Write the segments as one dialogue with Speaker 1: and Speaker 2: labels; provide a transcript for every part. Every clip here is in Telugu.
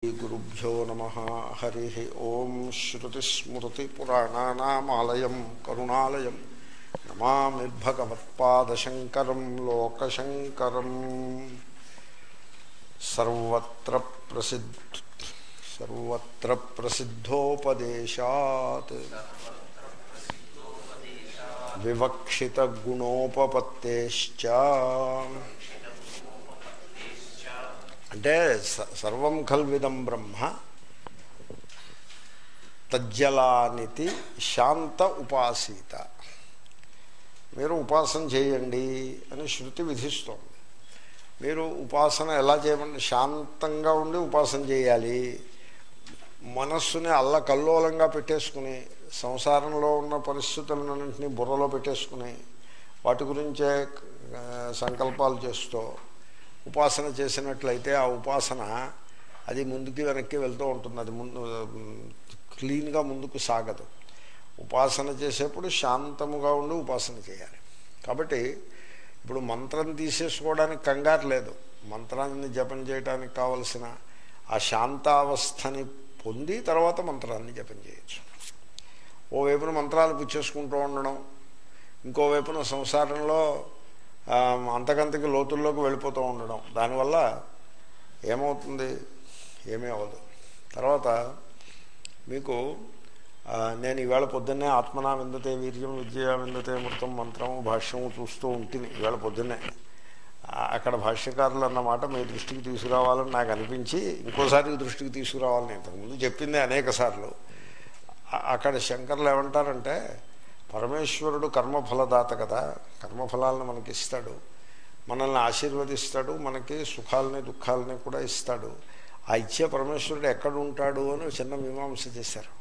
Speaker 1: శ్రీగురుభ్యో నమ హరి ఓం శ్రుతిస్మృతిపురాణానామాలయం కరుణాలయం నమామి భగవత్పాదశంకరం లోకశంకరం సర్వత్ర ప్రసిద్ధ సర్వత్ర ప్రసిద్ధోపదేశాత్ వివక్షిత గుణోపపత్తేశ్చ అంటే స- సర్వం ఖల్విదం బ్రహ్మ తజ్జలానితి శాంత ఉపాసీత మీరు ఉపాసన చేయండి అని శృతి విధిస్తోంది మీరు ఉపాసన ఎలా చేయమండి శాంతంగా ఉండి ఉపాసన చేయాలి మనస్సుని అల్లకల్లోలంగా పెట్టేసుకుని సంసారంలో ఉన్న పరిస్థితులన్నింటినీ బుర్రలో పెట్టేసుకుని వాటి గురించే ఆ, సంకల్పాలు చేస్తూ ఉపాసన చేసినట్లయితే ఆ ఉపాసన అది ముందుకి వెనక్కి వెళ్తూ ఉంటుంది అది ముందు క్లీన్గా ముందుకు సాగదు ఉపాసన చేసేప్పుడు శాంతముగా ఉండి ఉపాసన చేయాలి కాబట్టి ఇప్పుడు మంత్రం తీసేసుకోవడానికి కంగారు లేదు మంత్రాన్ని జపం చేయడానికి కావలసిన ఆ శాంతావస్థని పొంది తర్వాత మంత్రాన్ని జపం చేయొచ్చు ఓవైపున మంత్రాలు పుచ్చేసుకుంటూ ఉండడం ఇంకోవైపున సంసారంలో ఆ, అంతకంతకి లోతుల్లోకి వెళ్ళిపోతూ ఉండడం దానివల్ల ఏమవుతుంది ఏమీ అవ్వదు తర్వాత మీకు ఆ, నేను ఈవేళ పొద్దున్నే ఆత్మనా విందతే వీర్యం విద్య విందతే మృతం మంత్రం భాష్యం చూస్తూ ఉంటుంది ఈవేళ పొద్దున్నే ఆ, అక్కడ భాష్యకారులు అన్నమాట మీ దృష్టికి తీసుకురావాలని నాకు అనిపించి ఇంకోసారి దృష్టికి తీసుకురావాలని ఇంతకుముందు చెప్పింది అనేక సార్లు అ- అక్కడ శంకర్లు ఏమంటారంటే పరమేశ్వరుడు కర్మఫలదాత కదా కర్మఫలాలను మనకి ఇస్తాడు మనల్ని ఆశీర్వదిస్తాడు మనకి సుఖాలని దుఃఖాలని కూడా ఇస్తాడు ఆ ఇచ్చే పరమేశ్వరుడు ఎక్కడ ఉంటాడు అని ఒక చిన్న మీమాంస చేశారు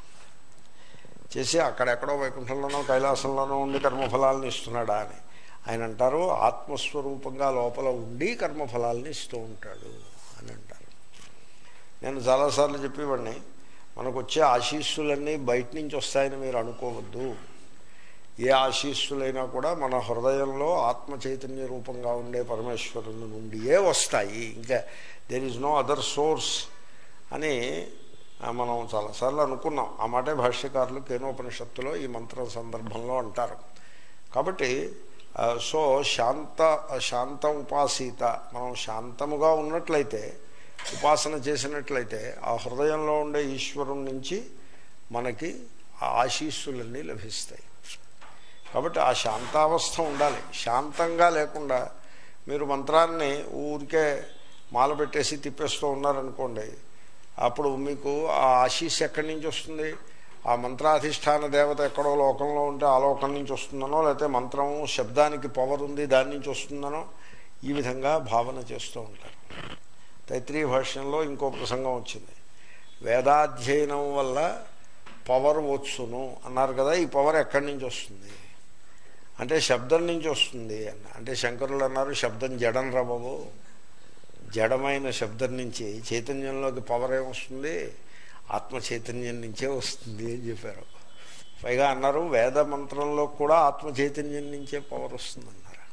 Speaker 1: చేసి అక్కడెక్కడో వైకుంఠంలోనో కైలాసంలోనో ఉండి కర్మఫలాలను ఇస్తున్నాడా అని ఆయన అంటారు ఆత్మస్వరూపంగా లోపల ఉండి కర్మఫలాలను ఇస్తూ ఉంటాడు అని అంటారు నేను చాలాసార్లు చెప్పేవాడిని మనకు వచ్చే ఆశీస్సులన్నీ బయట నుంచి వస్తాయని మీరు అనుకోవద్దు ఏ ఆశీస్సులైనా కూడా మన హృదయంలో ఆత్మ చైతన్య రూపంగా ఉండే పరమేశ్వరుని నుండియే వస్తాయి ఇంకా there is no other source అని ఆ, మనం చాలాసార్లు అనుకున్నాం ఆ మాటే భాష్యకారులు కేనోపనిషత్తులో ఈ మంత్రం సందర్భంలో అంటారు కాబట్టి ఆ, సో శాంత శాంత ఉపాసీత మనం శాంతముగా ఉన్నట్లయితే ఉపాసన చేసినట్లయితే ఆ హృదయంలో ఉండే ఈశ్వరుని నుంచి మనకి ఆ ఆశీస్సులన్నీ లభిస్తాయి కాబట్టి ఆ శాంతావస్థ ఉండాలి శాంతంగా లేకుండా మీరు మంత్రాన్ని ఊరికే మాల పెట్టేసి తిప్పేస్తూ ఉన్నారనుకోండి అప్పుడు మీకు ఆ ఆశీస్ ఎక్కడి నుంచి వస్తుంది ఆ మంత్రాధిష్టాన దేవత ఎక్కడో లోకంలో ఉంటే ఆ లోకం నుంచి వస్తుందనో లేకపోతే మంత్రం శబ్దానికి పవర్ ఉంది దాని నుంచి వస్తుందనో ఈ విధంగా భావన చేస్తూ ఉంటారు తైత్రీయ భాష్యంలో ఇంకో ప్రసంగం వచ్చింది వేదాధ్యయనం వల్ల పవర్ వచ్చును అన్నారు కదా ఈ పవర్ ఎక్కడి నుంచి వస్తుంది అంటే శబ్దం నుంచి వస్తుంది అన్న అంటే శంకరులు అన్నారు శబ్దం జడం రవ్వవు జడమైన శబ్దం నుంచి చైతన్యంలోకి పవర్ ఏమొస్తుంది ఆత్మ చైతన్యం నుంచే వస్తుంది అని చెప్పారు పైగా అన్నారు వేద మంత్రంలో కూడా ఆత్మ చైతన్యం నుంచే పవర్ వస్తుందన్నారు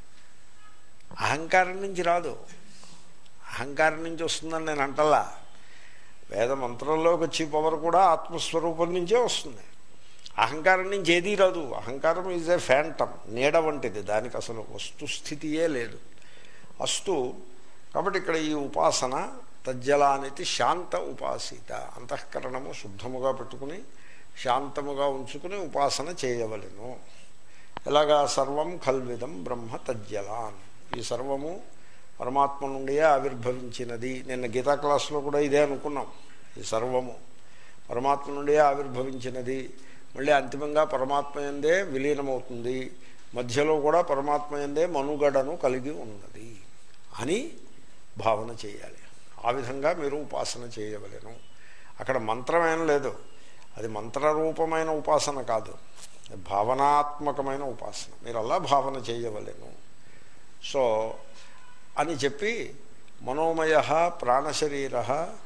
Speaker 1: అహంకారం నుంచి రాదు అహంకారం నుంచి వస్తుందని నేను అంటలా వేద మంత్రంలోకి వచ్చి పవర్ కూడా ఆత్మస్వరూపం నుంచే వస్తుంది అహంకారం నుంచి ఏదీ రాదు అహంకారం ఈజ్ ఏ ఫ్యాంటమ్ నీడ వంటిది దానికి అసలు వస్తుస్థితియే లేదు అస్తు కాబట్టి ఇక్కడ ఈ ఉపాసన తజ్జలానికి శాంత ఉపాసీత అంతఃకరణము శుద్ధముగా పెట్టుకుని శాంతముగా ఉంచుకుని ఉపాసన చేయవలెను ఎలాగా సర్వం ఖల్విదం బ్రహ్మ తజ్జలాన్ ఈ సర్వము పరమాత్మ నుండియే ఆవిర్భవించినది నిన్న గీతా క్లాస్లో కూడా ఇదే అనుకున్నాం ఈ సర్వము పరమాత్మ నుండియే ఆవిర్భవించినది మళ్ళీ అంతిమంగా పరమాత్మ ఎందే విలీనమవుతుంది మధ్యలో కూడా పరమాత్మ ఎందే మనుగడను కలిగి ఉన్నది అని భావన చేయాలి ఆ విధంగా మీరు ఉపాసన చేయవలెను అక్కడ మంత్రమేం లేదు అది మంత్రరూపమైన ఉపాసన కాదు భావనాత్మకమైన ఉపాసన మీరు అలా భావన చేయవలెను సో అని చెప్పి మనోమయ ప్రాణశరీర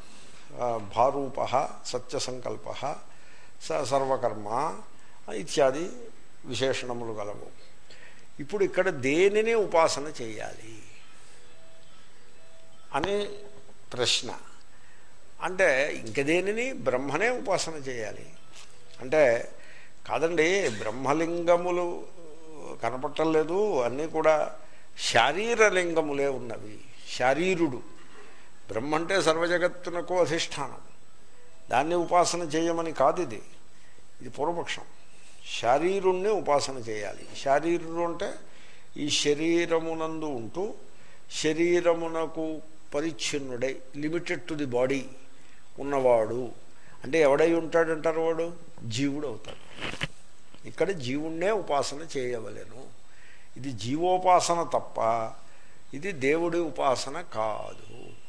Speaker 1: భారూప సత్యసంకల్ప స సర్వకర్మ ఇత్యాది విశేషణములు గలవు ఇప్పుడు ఇక్కడ దేనిని ఉపాసన చేయాలి అనే ప్రశ్న అంటే ఇంక దేనిని బ్రహ్మనే ఉపాసన చేయాలి అంటే కాదండి బ్రహ్మలింగములు కనపట్టలేదు అన్నీ కూడా శారీరలింగములే ఉన్నవి శారీరుడు బ్రహ్మ అంటే సర్వజగత్తునకు అధిష్టానం దాన్ని ఉపాసన చేయమని కాదు ఇది ఇది పూర్వపక్షం శారీరుణ్ణి ఉపాసన చేయాలి శారీరుడు అంటే ఈ శరీరమునందు ఉంటూ శరీరమునకు పరిచ్ఛిన్నుడై లిమిటెడ్ టు ది బాడీ ఉన్నవాడు అంటే ఎవడై ఉంటాడంటారు వాడు జీవుడు అవుతాడు ఇక్కడ జీవుణ్ణే ఉపాసన చేయవలెను ఇది జీవోపాసన తప్ప ఇది దేవుడి ఉపాసన కాదు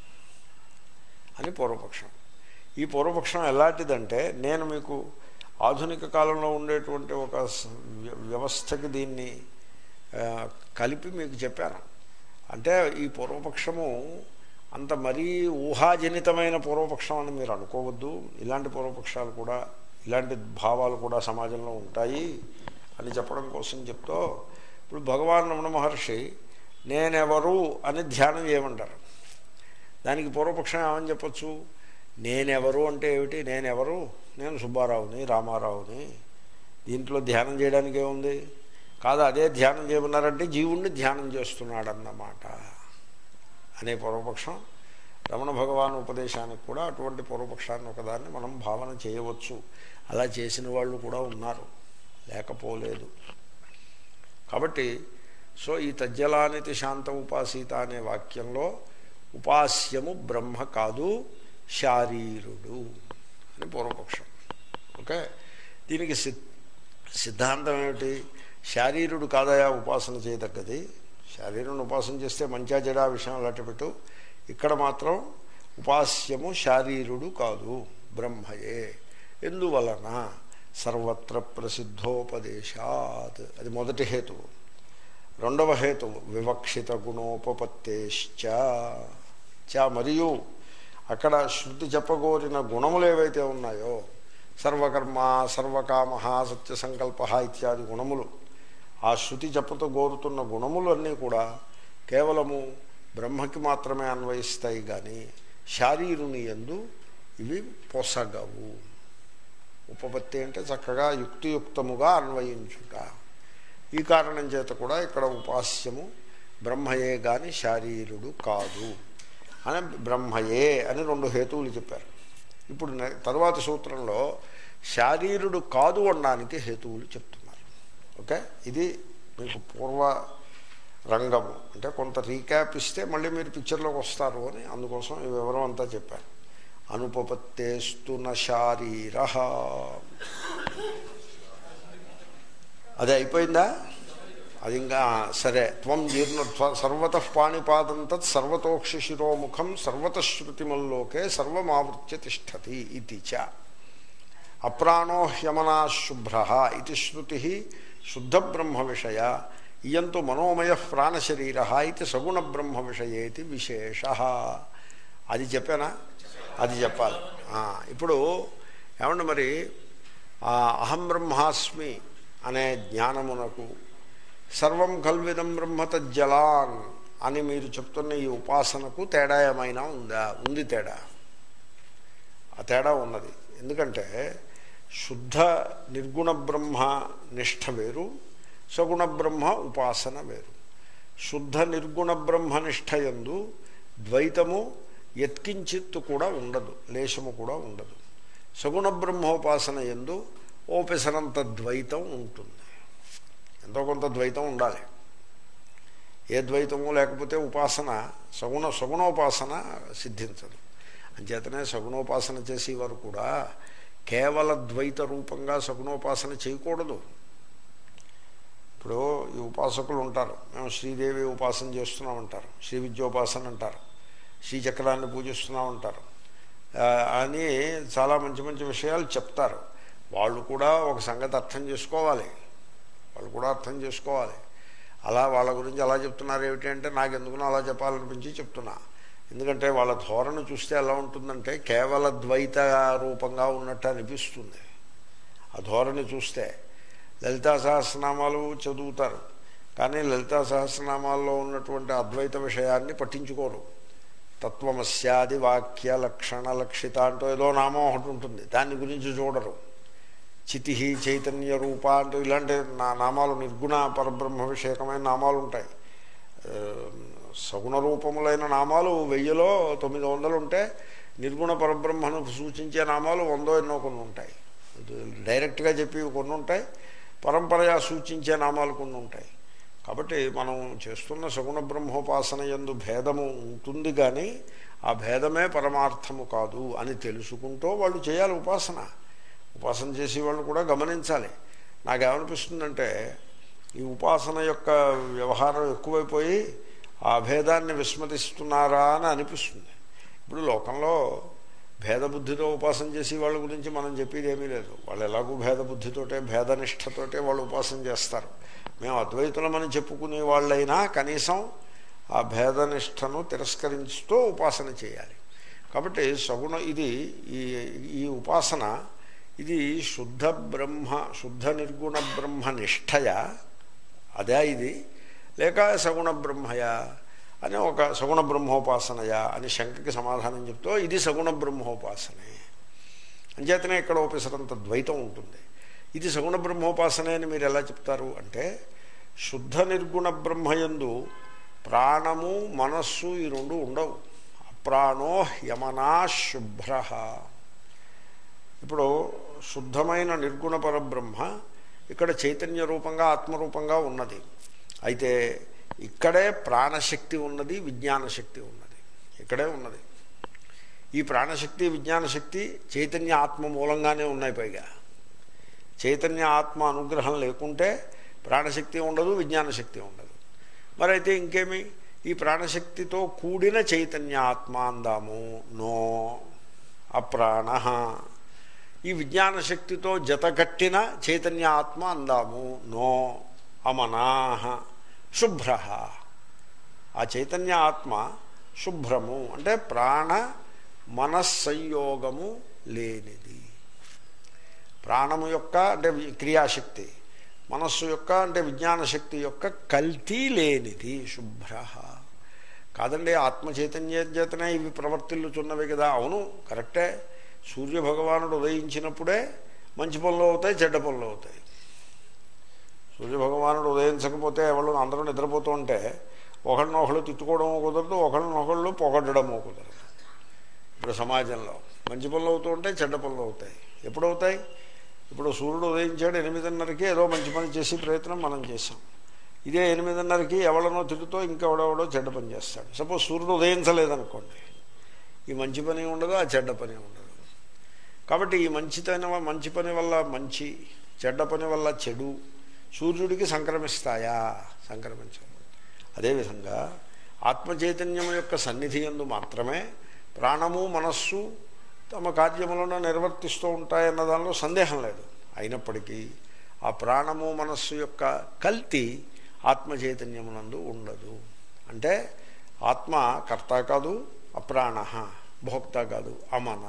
Speaker 1: అని పూర్వపక్షం ఈ పూర్వపక్షం ఎలాంటిదంటే నేను మీకు ఆధునిక కాలంలో ఉండేటువంటి ఒక స- వ్య- వ్యవస్థకి దీన్ని ఆ, కలిపి మీకు చెప్పాను అంటే ఈ పూర్వపక్షము అంత మరీ ఊహాజనితమైన పూర్వపక్షం అని మీరు అనుకోవద్దు ఇలాంటి పూర్వపక్షాలు కూడా ఇలాంటి భావాలు కూడా సమాజంలో ఉంటాయి అని చెప్పడం కోసం చెప్తూ ఇప్పుడు భగవాన్ రమణ మహర్షి నేనెవరు అని ధ్యానం చేయమంటారు దానికి పూర్వపక్షం ఏమని చెప్పచ్చు నేనెవరు అంటే ఏమిటి నేనెవరు నేను సుబ్బారావుని రామారావుని దీంట్లో ధ్యానం చేయడానికి ఏముంది కాదు అదే ధ్యానం చేయమన్నారంటే జీవుణ్ణి ధ్యానం చేస్తున్నాడన్నమాట అనే పూర్వపక్షం రమణ భగవాన్ ఉపదేశానికి కూడా అటువంటి పూర్వపక్షాన్ని ఒకదాన్ని మనం భావన చేయవచ్చు అలా చేసిన వాళ్ళు కూడా ఉన్నారు లేకపోలేదు కాబట్టి సో ఈ తజ్జలానితి శాంత ఉపాసీత అనే వాక్యంలో ఉపాస్యము బ్రహ్మ కాదు శారీరుడు అని పూర్వపక్షం ఓకే దీనికి సిద్ సిద్ధాంతం ఏమిటి శారీరుడు కాదయా ఉపాసన చేయదగ్గది శారీరుని ఉపాసన చేస్తే మంచా చెడా విషయం అలాంటి పెట్టు ఇక్కడ మాత్రం ఉపాస్యము శారీరుడు కాదు బ్రహ్మయే ఎందువలన సర్వత్ర ప్రసిద్ధోపదేశాత్ అది మొదటి హేతువు రెండవ హేతువు వివక్షిత గుణోపపత్తేశ్చ చ మరియు అక్కడ శృతి చెప్పగోరిన గుణములు ఏవైతే ఉన్నాయో సర్వకర్మ సర్వకామ సత్య సంకల్ప ఇత్యాది గుణములు ఆ శృతి చెప్పతో గోరుతున్న గుణములు అన్నీ కూడా కేవలము బ్రహ్మకి మాత్రమే అన్వయిస్తాయి కానీ శారీరుని ఎందు ఇవి పొసగవు ఉపపత్తి అంటే చక్కగా యుక్తియుక్తముగా అన్వయించుట ఈ కారణం చేత కూడా ఇక్కడ ఉపాస్యము బ్రహ్మయే గాని శారీరుడు కాదు అని బ్రహ్మయే అని రెండు హేతువులు చెప్పారు ఇప్పుడు నె- తరువాత సూత్రంలో శారీరుడు కాదు అనడానికి హేతువులు చెప్తున్నారు ఓకే ఇది మీకు పూర్వ రంగము అంటే కొంత రీక్యాప్ ఇస్తే మళ్ళీ మీరు పిక్చర్లోకి వస్తారు అని అందుకోసం ఈ వివరం అంతా చెప్పాను అనుపపత్తేస్తు న శారీర అది అయిపోయిందా అది ఇంకా సరే త్వం జీర్ణ సర్వత పాణిపాదం తత్ సర్వతోక్షి శిరోముఖం సర్వతశ్రుతిమల్లోకే సర్వమావృత్య తిష్టతి ఇది చ అప్రాణో హ్యమనా శుభ్ర ఇది శృతి శుద్ధ బ్రహ్మ విషయ ఇయంతు మనోమయ ప్రాణశరీర ఇది సగుణ బ్రహ్మ విషయేతి విశేష అది చెప్పానా అది చెప్పాలి ఆ, ఇప్పుడు ఏమండి మరి ఆ అహం బ్రహ్మాస్మి అనే జ్ఞానమునకు సర్వం కల్విదం బ్రహ్మ తజ్జలాన్ అని మీరు చెప్తున్న ఈ ఉపాసనకు తేడా ఏమైనా ఉందా ఉంది తేడా ఆ తేడా ఉన్నది ఎందుకంటే శుద్ధ నిర్గుణ బ్రహ్మ నిష్ఠ వేరు సగుణ బ్రహ్మ ఉపాసన వేరు శుద్ధ నిర్గుణ బ్రహ్మ నిష్ఠ యందు ద్వైతము ఎత్కించిత్తు కూడా ఉండదు లేశము కూడా ఉండదు సగుణ బ్రహ్మోపాసన ఎందు ఓపెసనంత ద్వైతం ఉంటుంది ఎంతో కొంత ద్వైతం ఉండాలి ఏ ద్వైతము లేకపోతే ఉపాసన సగుణ సగుణోపాసన సిద్ధించదు అంచేతనే సగుణోపాసన చేసేవారు కూడా కేవల ద్వైత రూపంగా సగుణోపాసన చేయకూడదు ఇప్పుడు ఈ ఉపాసకులు ఉంటారు మేము శ్రీదేవి ఉపాసన చేస్తున్నామంటారు శ్రీ విద్యోపాసన అంటారు శ్రీచక్రాన్ని పూజిస్తున్నామంటారు ఆ, అని చాలా మంచి మంచి విషయాలు చెప్తారు వాళ్ళు కూడా ఒక సంగతి అర్థం చేసుకోవాలి వాళ్ళు కూడా అర్థం చేసుకోవాలి అలా వాళ్ళ గురించి అలా చెప్తున్నారు ఏమిటి అంటే నాకు ఎందుకునో అలా చెప్పాలనిపించి చెప్తున్నా ఎందుకంటే వాళ్ళ ధోరణి చూస్తే ఎలా ఉంటుందంటే కేవల ద్వైత రూపంగా ఉన్నట్టు అనిపిస్తుంది ఆ ధోరణి చూస్తే లలితా సహస్రనామాలు చదువుతారు కానీ లలితా సహస్రనామాల్లో ఉన్నటువంటి అద్వైత విషయాన్ని పట్టించుకోరు తత్వమస్యాది వాక్య లక్షణ లక్షిత అంటూ ఏదో నామం ఒకటి ఉంటుంది దాని గురించి చూడరు చితి చైతన్య రూప అంటూ ఇలాంటి నా నామాలు నిర్గుణ పరబ్రహ్మ విషయకమైన నామాలు ఉంటాయి ఆ, సగుణ రూపములైన నామాలు వెయ్యిలో తొమ్మిది వందలు ఉంటే నిర్గుణ పరబ్రహ్మను సూచించే నామాలు వందో ఎన్నో కొన్ని ఉంటాయి డైరెక్ట్గా చెప్పి కొన్ని ఉంటాయి పరంపరగా సూచించే నామాలు కొన్ని ఉంటాయి కాబట్టి మనం చేస్తున్న సగుణ బ్రహ్మోపాసన ఎందు భేదము ఉంటుంది కానీ ఆ భేదమే పరమార్థము కాదు అని తెలుసుకుంటూ వాళ్ళు చేయాలి ఉపాసన ఉపాసన చేసే వాళ్ళు కూడా గమనించాలి నాకేమనిపిస్తుందంటే ఈ ఉపాసన యొక్క వ్యవహారం ఎక్కువైపోయి ఆ భేదాన్ని విస్మరిస్తున్నారా అని అనిపిస్తుంది ఇప్పుడు లోకంలో భేదబుద్ధితో ఉపాసన చేసే వాళ్ళ గురించి మనం చెప్పేది ఏమీ లేదు వాళ్ళు ఎలాగూ భేదబుద్ధితోటే భేదనిష్టతోటే వాళ్ళు ఉపాసన చేస్తారు మేము అద్వైతులమని చెప్పుకునే వాళ్ళైనా కనీసం ఆ భేదనిష్టను తిరస్కరిస్తూ ఉపాసన చేయాలి కాబట్టి సగుణ ఇది ఈ ఈ ఉపాసన ఇది శుద్ధ బ్రహ్మ శుద్ధ నిర్గుణ బ్రహ్మ నిష్టయ అదే ఇది లేక సగుణ బ్రహ్మయా అని ఒక సగుణ బ్రహ్మోపాసనయా అని శంకకి సమాధానం చెప్తూ ఇది సగుణ బ్రహ్మోపాసనే అంచేతనే ఇక్కడ ఓపెసరంత ద్వైతం ఉంటుంది ఇది సగుణ బ్రహ్మోపాసనే అని మీరు ఎలా చెప్తారు అంటే శుద్ధ నిర్గుణ బ్రహ్మయందు ప్రాణము మనస్సు ఈ రెండు ఉండవు అప్రాణో యమనా శుభ్ర ఇప్పుడు శుద్ధమైన నిర్గుణ పరబ్రహ్మ ఇక్కడ చైతన్య రూపంగా ఆత్మరూపంగా ఉన్నది అయితే ఇక్కడే ప్రాణశక్తి ఉన్నది విజ్ఞాన శక్తి ఉన్నది ఇక్కడే ఉన్నది ఈ ప్రాణశక్తి విజ్ఞాన శక్తి చైతన్య ఆత్మ మూలంగానే ఉన్నాయి పైగా చైతన్య ఆత్మ అనుగ్రహం లేకుంటే ప్రాణశక్తి ఉండదు విజ్ఞాన శక్తి ఉండదు మరైతే ఇంకేమి ఈ ప్రాణశక్తితో కూడిన చైతన్య ఆత్మ అందాము నో అప్రాణ ఈ విజ్ఞాన శక్తితో జతకట్టిన చైతన్య ఆత్మ అందాము నో అమనాహ శుభ్ర ఆ చైతన్య ఆత్మ శుభ్రము అంటే ప్రాణ మనస్సంయోగము లేనిది ప్రాణము యొక్క అంటే వి- క్రియాశక్తి మనస్సు యొక్క అంటే విజ్ఞాన శక్తి యొక్క కల్తీ లేనిది శుభ్ర కాదండి ఆత్మ చైతన్య చేతనే ఇవి ప్రవర్తిల్లుచున్నవి కదా అవును కరెక్టే సూర్య భగవానుడు ఉదయించినప్పుడే మంచి పనులు అవుతాయి చెడ్డ పనులు అవుతాయి సూర్య భగవానుడు ఉదయించకపోతే ఎవరు అందరూ నిద్రపోతూ ఉంటే ఒకళ్ళనొకళ్ళు తిట్టుకోవడము కుదరదు ఒకళ్ళనొకళ్ళు పొగడము కుదరదు ఇప్పుడు సమాజంలో మంచి పనులు అవుతూ ఉంటాయి చెడ్డ పనులు అవుతాయి ఎప్పుడు అవుతాయి ఇప్పుడు సూర్యుడు ఉదయించాడు ఎనిమిదిన్నరకి ఏదో మంచి పని చేసి ప్రయత్నం మనం చేసాం ఇదే ఎనిమిదిన్నరకి ఎవడనో తిరుగుతో ఇంకెవడెవడో చెడ్డ పని చేస్తాడు సపోజ్ సూర్యుడు ఉదయించలేదనుకోండి ఈ మంచి పని ఉండదు ఆ చెడ్డ పని ఉండదు కాబట్టి ఈ మంచితన మంచి పని వల్ల మంచి చెడ్డ పని వల్ల చెడు సూర్యుడికి సంక్రమిస్తాయా సంక్రమించవు అదేవిధంగా ఆత్మచైతన్యం యొక్క సన్నిధి ఎందు మాత్రమే ప్రాణము మనస్సు తమ కార్యములను నిర్వర్తిస్తూ ఉంటాయన్న దానిలో సందేహం లేదు అయినప్పటికీ ఆ ప్రాణము మనస్సు యొక్క కల్తీ ఆత్మ చైతన్యమునందు ఉండదు అంటే ఆత్మ కర్త కాదు అప్రాణ భోక్త కాదు అమన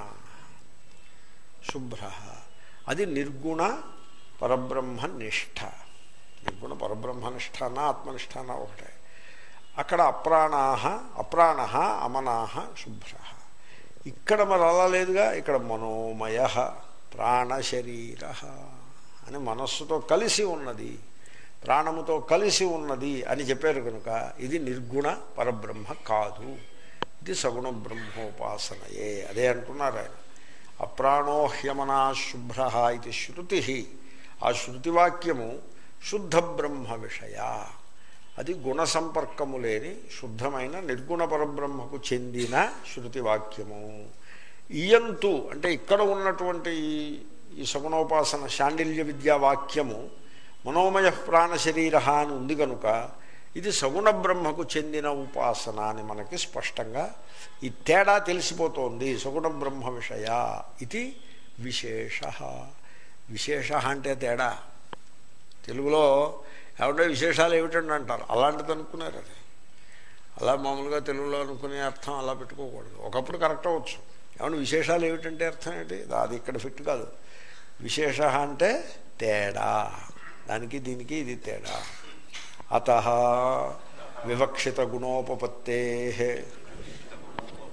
Speaker 1: శుభ్ర అది నిర్గుణ పరబ్రహ్మ నిష్ఠ నిర్గుణ పరబ్రహ్మ నిష్ఠాన ఆత్మనిష్ఠాన ఒకటే అక్కడ అప్రాణా అప్రాణ అమనా శుభ్ర ఇక్కడ మరి అలా లేదుగా ఇక్కడ మనోమయ ప్రాణశరీర అని మనస్సుతో కలిసి ఉన్నది ప్రాణముతో కలిసి ఉన్నది అని చెప్పారు కనుక ఇది నిర్గుణ పరబ్రహ్మ కాదు ఇది సగుణ బ్రహ్మోపాసనయే అదే అంటున్నారు ఆయన అప్రాణోహ్యమనా శుభ్ర ఇది శృతి ఆ శృతివాక్యము శుద్ధ బ్రహ్మ విషయ అది గుణ సంపర్కము లేని శుద్ధమైన నిర్గుణ పరబ్రహ్మకు చెందిన శృతివాక్యము ఇయంతు అంటే ఇక్కడ ఉన్నటువంటి ఈ ఈ సగుణోపాసన శాండిల్య విద్యా వాక్యము మనోమయ ప్రాణ శరీర అని ఉంది కనుక ఇది సగుణ బ్రహ్మకు చెందిన ఉపాసన అని మనకి స్పష్టంగా ఈ తేడా తెలిసిపోతోంది సగుణ బ్రహ్మ విషయ ఇది విశేష విశేష అంటే తేడా తెలుగులో ఏమంటే విశేషాలు ఏమిటండి అంటారు అలాంటిది అనుకున్నారు అది అలా మామూలుగా తెలుగులో అనుకునే అర్థం అలా పెట్టుకోకూడదు ఒకప్పుడు కరెక్ట్ అవ్వచ్చు ఏమన్నా విశేషాలు ఏమిటంటే అర్థం ఏంటి అది ఇక్కడ ఫిట్ కాదు విశేష అంటే తేడా దానికి దీనికి ఇది తేడా అత వివక్షిత గుణోపపత్తే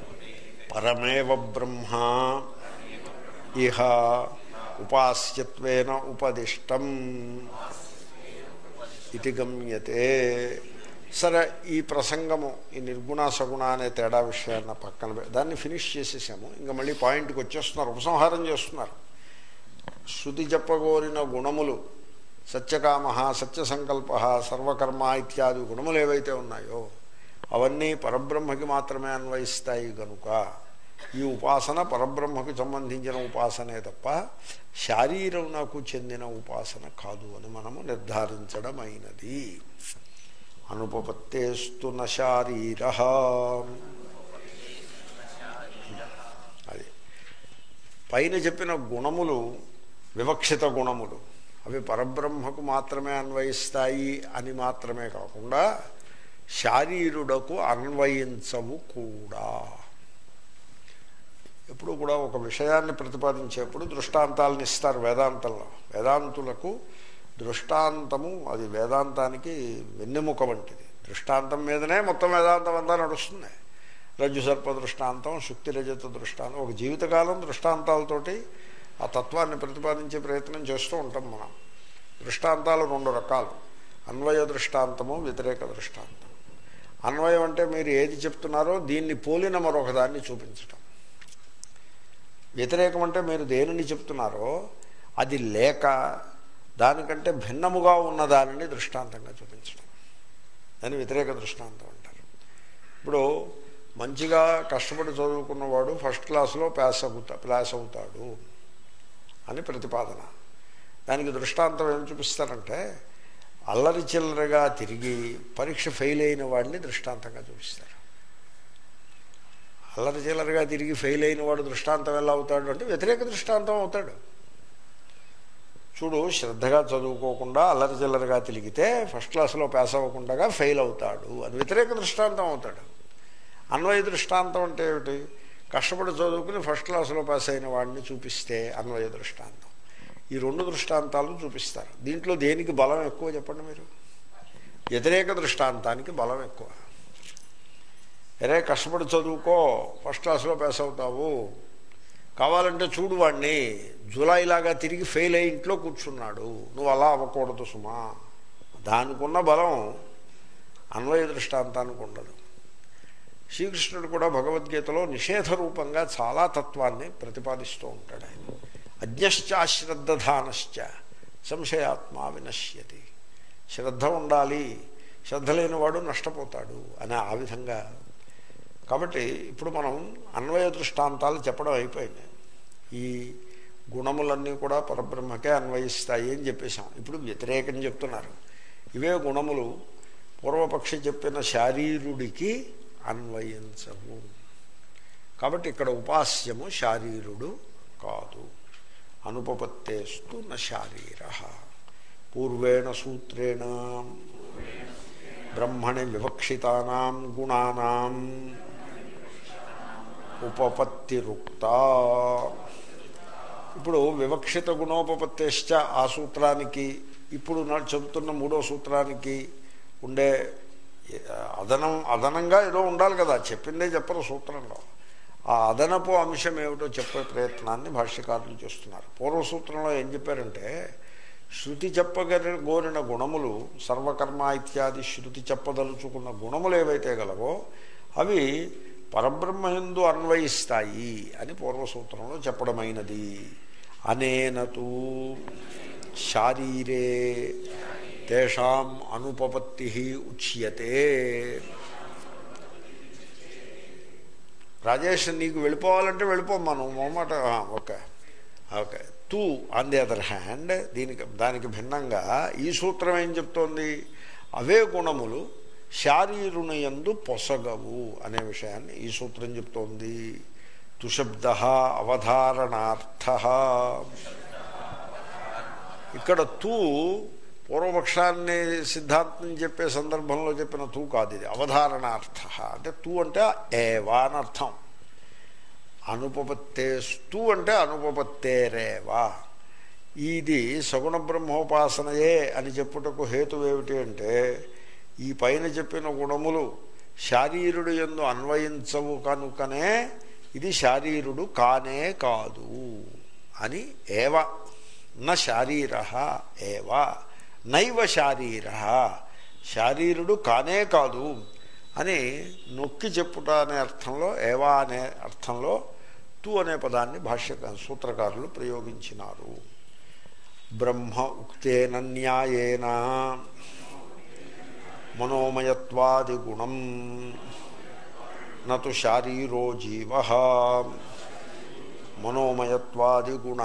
Speaker 1: పరమేవ బ్రహ్మ ఇహ ఉపాస్యత్వేన ఉపదిష్టం ఇది గమ్యతే సరే ఈ ప్రసంగము ఈ నిర్గుణ సగుణ అనే తేడా విషయాన్ని పక్కన పె- దాన్ని ఫినిష్ చేసేసాము ఇంకా మళ్ళీ పాయింట్కి వచ్చేస్తున్నారు ఉపసంహారం చేస్తున్నారు శృతి చెప్పగోరిన గుణములు సత్యకామ సత్యసంకల్ప సర్వకర్మ ఇత్యాది గుణములు ఏవైతే ఉన్నాయో అవన్నీ పరబ్రహ్మకి మాత్రమే అన్వయిస్తాయి గనుక ఈ ఉపాసన పరబ్రహ్మకు సంబంధించిన ఉపాసనే తప్ప శారీరమునకు చెందిన ఉపాసన కాదు అని మనము నిర్ధారించడం అయినది అనుపపత్తేస్తు న శారీర అది పైన చెప్పిన గుణములు వివక్షిత గుణములు అవి పరబ్రహ్మకు మాత్రమే అన్వయిస్తాయి అని మాత్రమే కాకుండా శారీరుడకు అన్వయించవు కూడా ఎప్పుడు కూడా ఒక విషయాన్ని ప్రతిపాదించేప్పుడు దృష్టాంతాలను ఇస్తారు వేదాంతంలో వేదాంతులకు దృష్టాంతము అది వేదాంతానికి వెన్నెముక వంటిది దృష్టాంతం మీదనే మొత్తం వేదాంతం అంతా నడుస్తుంది రజ్జు సర్ప దృష్టాంతం శుక్తి రజత దృష్టాంతం ఒక జీవితకాలం దృష్టాంతాలతోటి ఆ తత్వాన్ని ప్రతిపాదించే ప్రయత్నం చేస్తూ ఉంటాం మనం దృష్టాంతాలు రెండు రకాలు అన్వయ దృష్టాంతము వ్యతిరేక దృష్టాంతం అన్వయం అంటే మీరు ఏది చెప్తున్నారో దీన్ని పోలిన మరొక దాన్ని చూపించటం వ్యతిరేకం అంటే మీరు దేనిని చెప్తున్నారో అది లేక దానికంటే భిన్నముగా ఉన్న దానిని దృష్టాంతంగా చూపించడం దాన్ని వ్యతిరేక దృష్టాంతం అంటారు ఇప్పుడు మంచిగా కష్టపడి చదువుకున్నవాడు ఫస్ట్ క్లాస్లో పాస్ అవుతా పాస్ అవుతాడు అని ప్రతిపాదన దానికి దృష్టాంతం ఏం చూపిస్తారంటే అల్లరి చిల్లరగా తిరిగి పరీక్ష ఫెయిల్ అయిన వాడిని దృష్టాంతంగా చూపిస్తారు అల్లరి చిల్లరగా తిరిగి ఫెయిల్ అయిన వాడు దృష్టాంతం ఎలా అవుతాడు అంటే వ్యతిరేక దృష్టాంతం అవుతాడు చూడు శ్రద్ధగా చదువుకోకుండా అల్లరి చిల్లరగా తిరిగితే ఫస్ట్ క్లాస్లో పాస్ అవ్వకుండా ఫెయిల్ అవుతాడు అని వ్యతిరేక దృష్టాంతం అవుతాడు అన్వయ దృష్టాంతం అంటే ఏమిటి కష్టపడి చదువుకుని ఫస్ట్ క్లాస్లో పాస్ అయిన వాడిని చూపిస్తే అన్వయ దృష్టాంతం ఈ రెండు దృష్టాంతాలు చూపిస్తారు దీంట్లో దేనికి బలం ఎక్కువ చెప్పండి మీరు వ్యతిరేక దృష్టాంతానికి బలం ఎక్కువ అరే కష్టపడి చదువుకో ఫస్ట్ క్లాస్లో పాస్ అవుతావు కావాలంటే చూడు వాడిని జూలైలాగా తిరిగి ఫెయిల్ అయ్యి ఇంట్లో కూర్చున్నాడు నువ్వు అలా అవ్వకూడదు సుమా దానికున్న బలం అన్వయ దృష్టాంతానికి ఉండదు శ్రీకృష్ణుడు కూడా భగవద్గీతలో నిషేధ రూపంగా చాలా తత్వాన్ని ప్రతిపాదిస్తూ ఉంటాడు ఆయన అజ్ఞశ్చ అశ్రద్ధధానశ్చ సంశయాత్మ వినశ్యతి శ్రద్ధ ఉండాలి శ్రద్ధ లేనివాడు నష్టపోతాడు అని ఆ విధంగా కాబట్టి ఇప్పుడు మనం అన్వయ దృష్టాంతాలు చెప్పడం అయిపోయింది ఈ గుణములన్నీ కూడా పరబ్రహ్మకే అన్వయిస్తాయి అని చెప్పేశాం ఇప్పుడు వ్యతిరేకం చెప్తున్నారు ఇవే గుణములు పూర్వపక్షి చెప్పిన శారీరుడికి అన్వయించవు కాబట్టి ఇక్కడ ఉపాస్యము శారీరుడు కాదు అనుపపత్తేస్తు న శారీర పూర్వేణ సూత్రేణ బ్రహ్మణి వివక్షితానాం గుణానాం ఉపపత్తిరుక్త ఇప్పుడు వివక్షిత గుణోపపత్తేశ్చ ఆ సూత్రానికి ఇప్పుడు నా చెబుతున్న మూడో సూత్రానికి ఉండే అదనం అదనంగా ఏదో ఉండాలి కదా చెప్పిందే చెప్పరు సూత్రంలో ఆ అదనపు అంశం ఏమిటో చెప్పే ప్రయత్నాన్ని భాష్యకారులు చేస్తున్నారు పూర్వ సూత్రంలో ఏం చెప్పారంటే శృతి చెప్పగలి గోరిన గుణములు సర్వకర్మ ఇత్యాది శృతి చెప్పదలుచుకున్న గుణములు ఏవైతే గలవో అవి పరబ్రహ్మయందు అన్వయిస్తాయి అని పూర్వసూత్రంలో చెప్పడమైనది అనేనతు శారీరే తేషాం అనుపపత్తి ఉచ్యతే రాజేష్ నీకు వెళ్ళిపోవాలంటే వెళ్ళిపోమ్మా నువ్వు మొమ్మట ఓకే ఓకే తూ ఆన్ ది అదర్ హ్యాండ్ దీనికి దానికి భిన్నంగా ఈ సూత్రం ఏం చెప్తోంది అవే గుణములు శారీరుని యందు పొసగవు అనే విషయాన్ని ఈ సూత్రం చెప్తోంది తుశబ్ద అవధారణార్థ ఇక్కడ తూ పూర్వపక్షాన్ని సిద్ధాంతం చెప్పే సందర్భంలో చెప్పిన తూ కాదు ఇది అవధారణార్థ అంటే తూ అంటే ఏవా అని అర్థం అనుపపత్తేస్తూ అంటే అనుపపత్తేరేవా ఇది సగుణ బ్రహ్మోపాసనయే అని చెప్పుటకు హేతు ఏమిటి అంటే ఈ పైన చెప్పిన గుణములు శారీరుడు ఎందు అన్వయించవు కనుకనే ఇది శారీరుడు కానే కాదు అని ఏవ న శారీర ఏవ నైవ శారీర శారీరుడు కానే కాదు అని నొక్కి చెప్పుట అనే అర్థంలో ఏవా అనే అర్థంలో తు అనే పదాన్ని భాష్య సూత్రకారులు ప్రయోగించినారు బ్రహ్మ ఉక్తేన న్యాయేన మనోమయత్వాది గుణం నటు శారీరో జీవ మనోమయత్వాది గుణ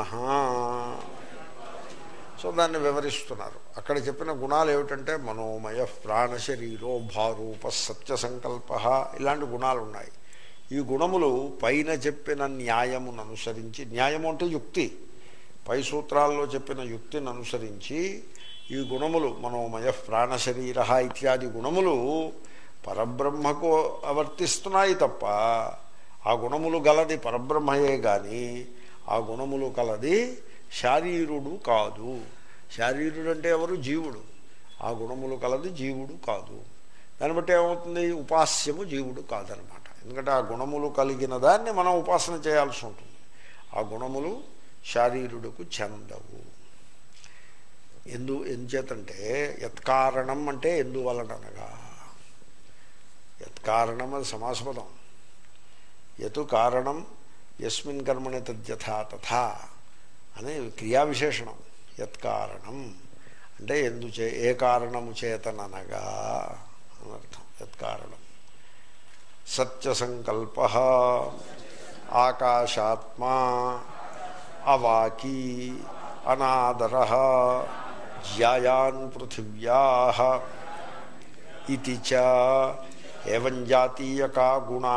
Speaker 1: సో దాన్ని వివరిస్తున్నారు అక్కడ చెప్పిన గుణాలు ఏమిటంటే మనోమయ ప్రాణశరీరో భారూప సత్య సంకల్ప ఇలాంటి గుణాలు ఉన్నాయి ఈ గుణములు పైన చెప్పిన న్యాయమును అనుసరించి న్యాయము అంటే యుక్తి పై సూత్రాల్లో చెప్పిన యుక్తిని అనుసరించి ఈ గుణములు మనోమయ ప్రాణశరీర ఇత్యాది గుణములు పరబ్రహ్మకు వర్తిస్తున్నాయి తప్ప ఆ గుణములు గలది పరబ్రహ్మయే కానీ ఆ గుణములు కలది శారీరుడు కాదు శారీరుడు అంటే ఎవరు జీవుడు ఆ గుణములు కలది జీవుడు కాదు దాన్ని బట్టి ఏమవుతుంది ఉపాస్యము జీవుడు కాదనమాట ఎందుకంటే ఆ గుణములు కలిగిన దాన్ని మనం ఉపాసన చేయాల్సి ఉంటుంది ఆ గుణములు శారీరుడుకు చెందవు ఎందు ఎంచేతంటే యత్కారణం అంటే ఎందువలనగా యత్కారణం అది సమాసపదం యతు కారణం యస్మిన్ కర్మణి తద్యథా తథా అనే క్రియా విశేషణం యత్కారణం అంటే ఎందుచే ఏ కారణము చేతననగా అనర్థం యత్కారణం సత్యసంకల్ప ఆకాశాత్మా అవాకీ అనాదర జ్యాయాన్ పృథివ్యా ఇది చ ఏవం జాతీయకా గుణా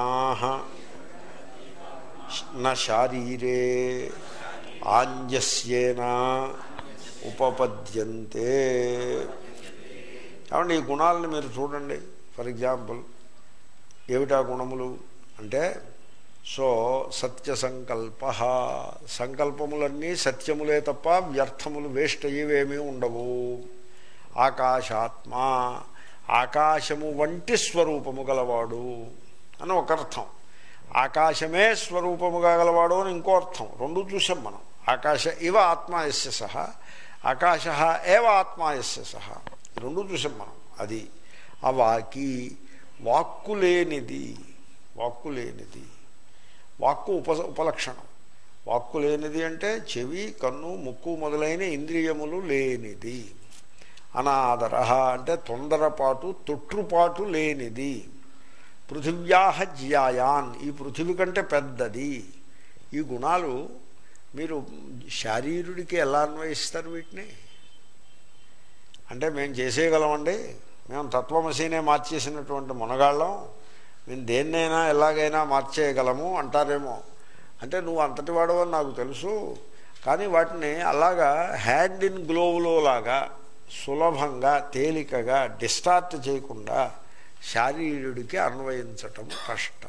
Speaker 1: న శారీరే ఆంజస్యేన ఉపపద్యంతే కాబట్టి ఈ గుణాలను మీరు చూడండి ఫర్ ఎగ్జాంపుల్ ఏమిటా గుణములు అంటే సో సత్య సంకల్ప సంకల్పములన్నీ సత్యములే తప్ప వ్యర్థములు వేస్ట్ అయ్యేవేమీ ఉండవు ఆకాశాత్మ ఆకాశము వంటి స్వరూపము గలవాడు అని ఒక అర్థం ఆకాశమే స్వరూపముగా గలవాడు అని ఇంకో అర్థం రెండు చూసాం మనం ఆకాశ ఇవ ఆత్మాయస్య సహ ఆకాశ ఏవ ఆత్మాయస్య సహ రెండు చూసాం మనం అది ఆ వాకి వాక్కు లేనిది వాక్కు లేనిది వాక్కు ఉప ఉపలక్షణం వాక్కు లేనిది అంటే చెవి కన్ను ముక్కు మొదలైన ఇంద్రియములు లేనిది అనాదర అంటే తొందరపాటు తొట్టుపాటు లేనిది పృథివ్యాహ జ్యాయాన్ ఈ పృథివీ కంటే పెద్దది ఈ గుణాలు మీరు శారీరుడికి ఎలా అన్వయిస్తారు వీటిని అంటే మేము చేసేయగలమండి మేము తత్వమసీనే మార్చేసినటువంటి మునగాళ్ళం మేము దేన్నైనా ఎలాగైనా మార్చేయగలము అంటారేమో అంటే నువ్వు అంతటి వాడవని నాకు తెలుసు కానీ వాటిని అలాగా హ్యాండ్ ఇన్ గ్లోవ్లో లాగా సులభంగా తేలికగా డిస్టార్ట్ చేయకుండా శారీరుడికి అన్వయించటం కష్టం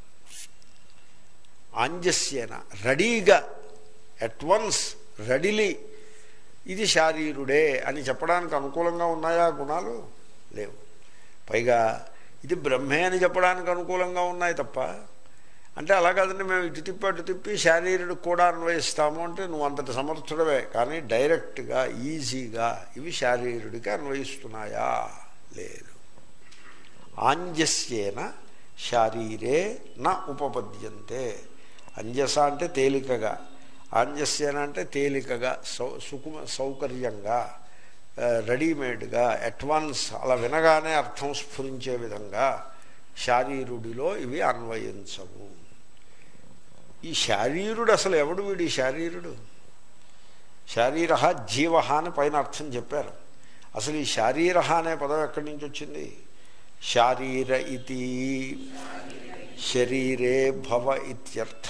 Speaker 1: ఆంజస్యేన రెడీగా అట్ వన్స్ రెడీలీ ఇది శారీరుడే అని చెప్పడానికి అనుకూలంగా ఉన్నాయా గుణాలు లేవు పైగా ఇది బ్రహ్మే అని చెప్పడానికి అనుకూలంగా ఉన్నాయి తప్ప అంటే అలా కాదండి మేము ఇటు తిప్పి అటు తిప్పి శారీరుడు కూడా అన్వయిస్తాము అంటే నువ్వు అంతటి సమర్థుడవే కానీ డైరెక్ట్గా ఈజీగా ఇవి శారీరుడికి అన్వయిస్తున్నాయా లేదు ఆంజస్యేన శారీరే నా ఉపపద్యంతే అంజస అంటే తేలికగా ఆంజస్యేన అంటే తేలికగా సౌ సుకుమ సౌకర్యంగా రెడీమేడ్గా అడ్వాన్స్ అలా వినగానే అర్థం స్ఫురించే విధంగా శారీరుడిలో ఇవి అన్వయించవు ఈ శారీరుడు అసలు ఎవడు వీడి శారీరుడు శారీర జీవ అని పైన అర్థం చెప్పారు అసలు ఈ శారీర అనే పదం ఎక్కడి నుంచి వచ్చింది శారీర ఇది శరీరే భవ ఇత్యర్థ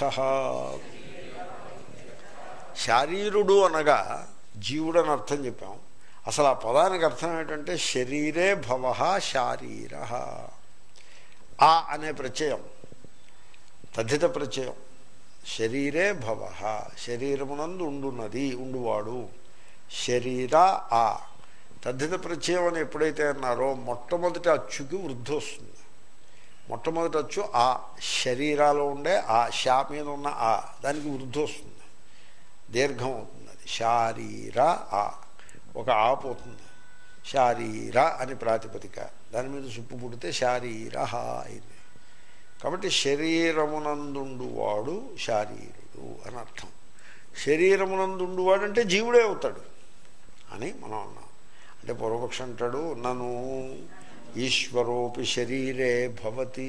Speaker 1: శారీరుడు అనగా జీవుడు అని అర్థం చెప్పాం అసలు ఆ పదానికి అర్థం ఏంటంటే శరీరే భవ శారీర ఆ అనే ప్రత్యయం తద్ధిత ప్రత్యయం శరీరే భవ శరీరమునందు ఉండున్నది ఉండువాడు శరీర ఆ తద్ధిత ప్రత్యయం అని ఎప్పుడైతే అన్నారో మొట్టమొదటి అచ్చుకి వృద్ధి వస్తుంది మొట్టమొదటి వచ్చు ఆ శరీరాలో ఉండే ఆ షా మీద ఉన్న ఆ దానికి వృద్ధి వస్తుంది దీర్ఘం అవుతుంది అది శారీర ఆ ఒక ఆ పోతుంది శారీర అని ప్రాతిపదిక దాని మీద సుప్పు పుడితే శారీర అయింది కాబట్టి శరీరమునందుండువాడు శారీరుడు అని అర్థం శరీరమునందుండువాడు అంటే జీవుడే అవుతాడు అని మనం అన్నాం అంటే పూర్వపక్ష అంటాడు నన్ను ఈశ్వరోపి శరీరే భవతి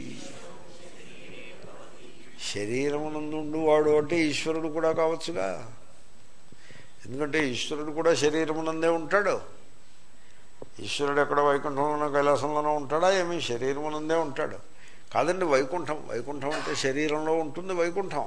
Speaker 1: శరీరమునందుండువాడు అంటే ఈశ్వరుడు కూడా కావచ్చుగా ఎందుకంటే ఈశ్వరుడు కూడా శరీరమునందే ఉంటాడు ఈశ్వరుడు ఎక్కడ వైకుంఠంలోనో కైలాసంలోనో ఉంటాడా ఏమి శరీరమునందే ఉంటాడు కాదండి వైకుంఠం వైకుంఠం అంటే శరీరంలో ఉంటుంది వైకుంఠం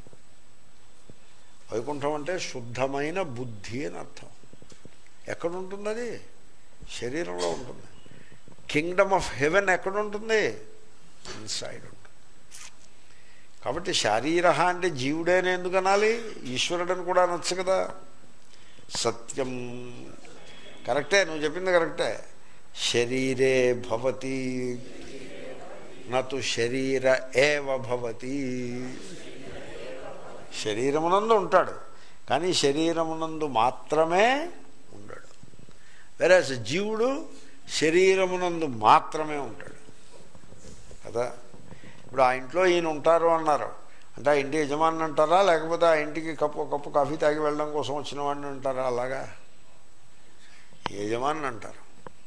Speaker 1: వైకుంఠం అంటే శుద్ధమైన బుద్ధి అని అర్థం ఎక్కడ ఉంటుంది అది శరీరంలో ఉంటుంది కింగ్డమ్ ఆఫ్ హెవెన్ ఎక్కడ ఉంటుంది ఇన్సైడ్ ఉంటుంది కాబట్టి శారీర అంటే జీవుడేనే ఎందుకు అనాలి ఈశ్వరుడని కూడా అనొచ్చు కదా సత్యం కరెక్టే నువ్వు చెప్పింది కరెక్టే శరీరే భవతి నటు శరీర ఏవ భవతి శరీరమునందు ఉంటాడు కానీ శరీరమునందు మాత్రమే ఉండడు వేరే జీవుడు శరీరమునందు మాత్రమే ఉంటాడు కదా ఇప్పుడు ఆ ఇంట్లో ఈయన ఉంటారు అన్నారు అంటే ఆ ఇంటి యజమాని అంటారా లేకపోతే ఆ ఇంటికి కప్పు కప్పు కాఫీ తాగి వెళ్ళడం కోసం వచ్చిన వాడిని అంటారా అలాగా యజమాని అంటారు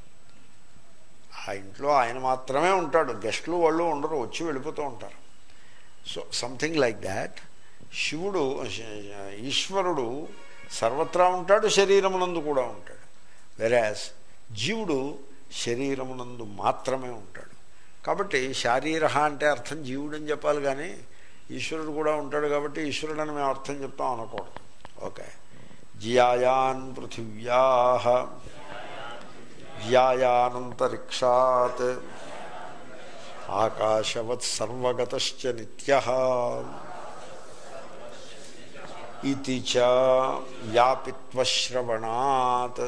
Speaker 1: ఆ ఇంట్లో ఆయన మాత్రమే ఉంటాడు గెస్టులు వాళ్ళు ఉండరు వచ్చి వెళ్ళిపోతూ ఉంటారు సో సంథింగ్ లైక్ దాట్ శివుడు ఈశ్వరుడు సర్వత్రా ఉంటాడు శరీరమునందు కూడా ఉంటాడు వెరాజ్ జీవుడు శరీరమునందు మాత్రమే ఉంటాడు కాబట్టి శారీర అంటే అర్థం జీవుడు అని చెప్పాలి కానీ ఈశ్వరుడు కూడా ఉంటాడు కాబట్టి ఈశ్వరుడు అని మేము అర్థం చెప్తాం అనకూడదు ఓకే జియాయాన్ పృథివ్యా జ్యాయానంతరిక్షాత్ ఆకాశవత్ సర్వగతశ్చ నిత్య ఇది చ వ్యాపిత్వశ్రవణాత్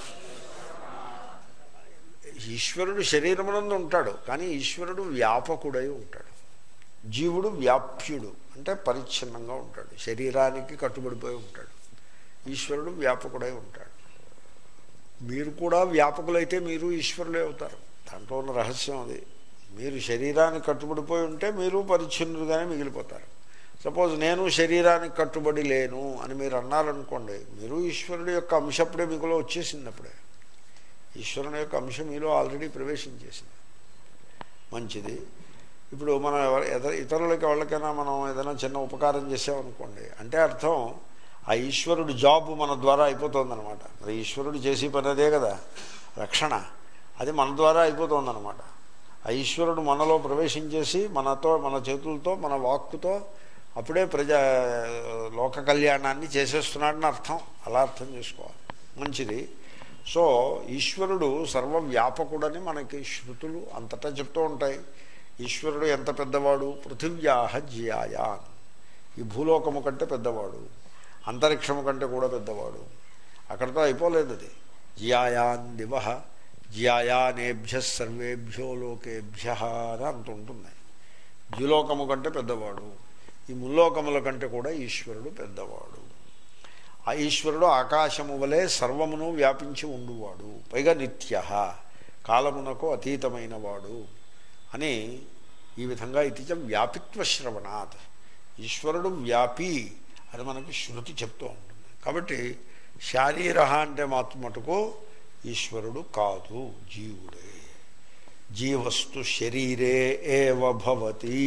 Speaker 1: ఈశ్వరుడు శరీరమునందు ఉంటాడు కానీ ఈశ్వరుడు వ్యాపకుడై ఉంటాడు జీవుడు వ్యాప్యుడు అంటే పరిచ్ఛిన్నంగా ఉంటాడు శరీరానికి కట్టుబడిపోయి ఉంటాడు ఈశ్వరుడు వ్యాపకుడై ఉంటాడు మీరు కూడా వ్యాపకులైతే మీరు ఈశ్వరులే అవుతారు దాంట్లో ఉన్న రహస్యం అది మీరు శరీరానికి కట్టుబడిపోయి ఉంటే మీరు పరిచ్ఛిన్నులుగానే మిగిలిపోతారు సపోజ్ నేను శరీరానికి కట్టుబడి లేను అని మీరు అన్నారనుకోండి మీరు ఈశ్వరుడు యొక్క అంశప్పుడే మీకులో వచ్చేసింది అప్పుడే ఈశ్వరుని యొక్క అంశం మీలో ఆల్రెడీ ప్రవేశించేసింది మంచిది ఇప్పుడు మనం ఇతరులకి వాళ్ళకైనా మనం ఏదైనా చిన్న ఉపకారం చేసామనుకోండి అంటే అర్థం ఆ ఈశ్వరుడు జాబ్ మన ద్వారా అయిపోతుందన్నమాట మరి ఈశ్వరుడు చేసి పని అదే కదా రక్షణ అది మన ద్వారా అయిపోతుందన్నమాట ఆ ఈశ్వరుడు మనలో ప్రవేశించేసి మనతో మన చేతులతో మన వాక్కుతో అప్పుడే ప్రజా లోక కళ్యాణాన్ని చేసేస్తున్నాడని అర్థం అలా అర్థం చేసుకోవాలి మంచిది సో ఈశ్వరుడు సర్వవ్యాపకుడని మనకి శృతులు అంతటా చెప్తూ ఉంటాయి ఈశ్వరుడు ఎంత పెద్దవాడు పృథివ్యాహ జియాయాన్ ఈ భూలోకము కంటే పెద్దవాడు అంతరిక్షము కంటే కూడా పెద్దవాడు అక్కడితో అయిపోలేదు అది జియాయాన్ దివ జియాయానేభ్య సర్వేభ్యో లోకేభ్య అని అంత ఉంటుంది ద్యులోకము కంటే పెద్దవాడు ఈ ముల్లోకముల కంటే కూడా ఈశ్వరుడు పెద్దవాడు ఆ ఈశ్వరుడు ఆకాశము వలె సర్వమును వ్యాపించి ఉండువాడు పైగా నిత్య కాలమునకు అతీతమైన వాడు అని ఈ విధంగా ఇతిచ వ్యాపిత్వ శ్రవణాత్ ఈశ్వరుడు వ్యాపి అని మనకి శృతి చెప్తూ ఉంటుంది కాబట్టి శారీర అంటే మాత్రం మటుకు ఈశ్వరుడు కాదు జీవుడే జీవస్తు శరీరే ఏవ భవతి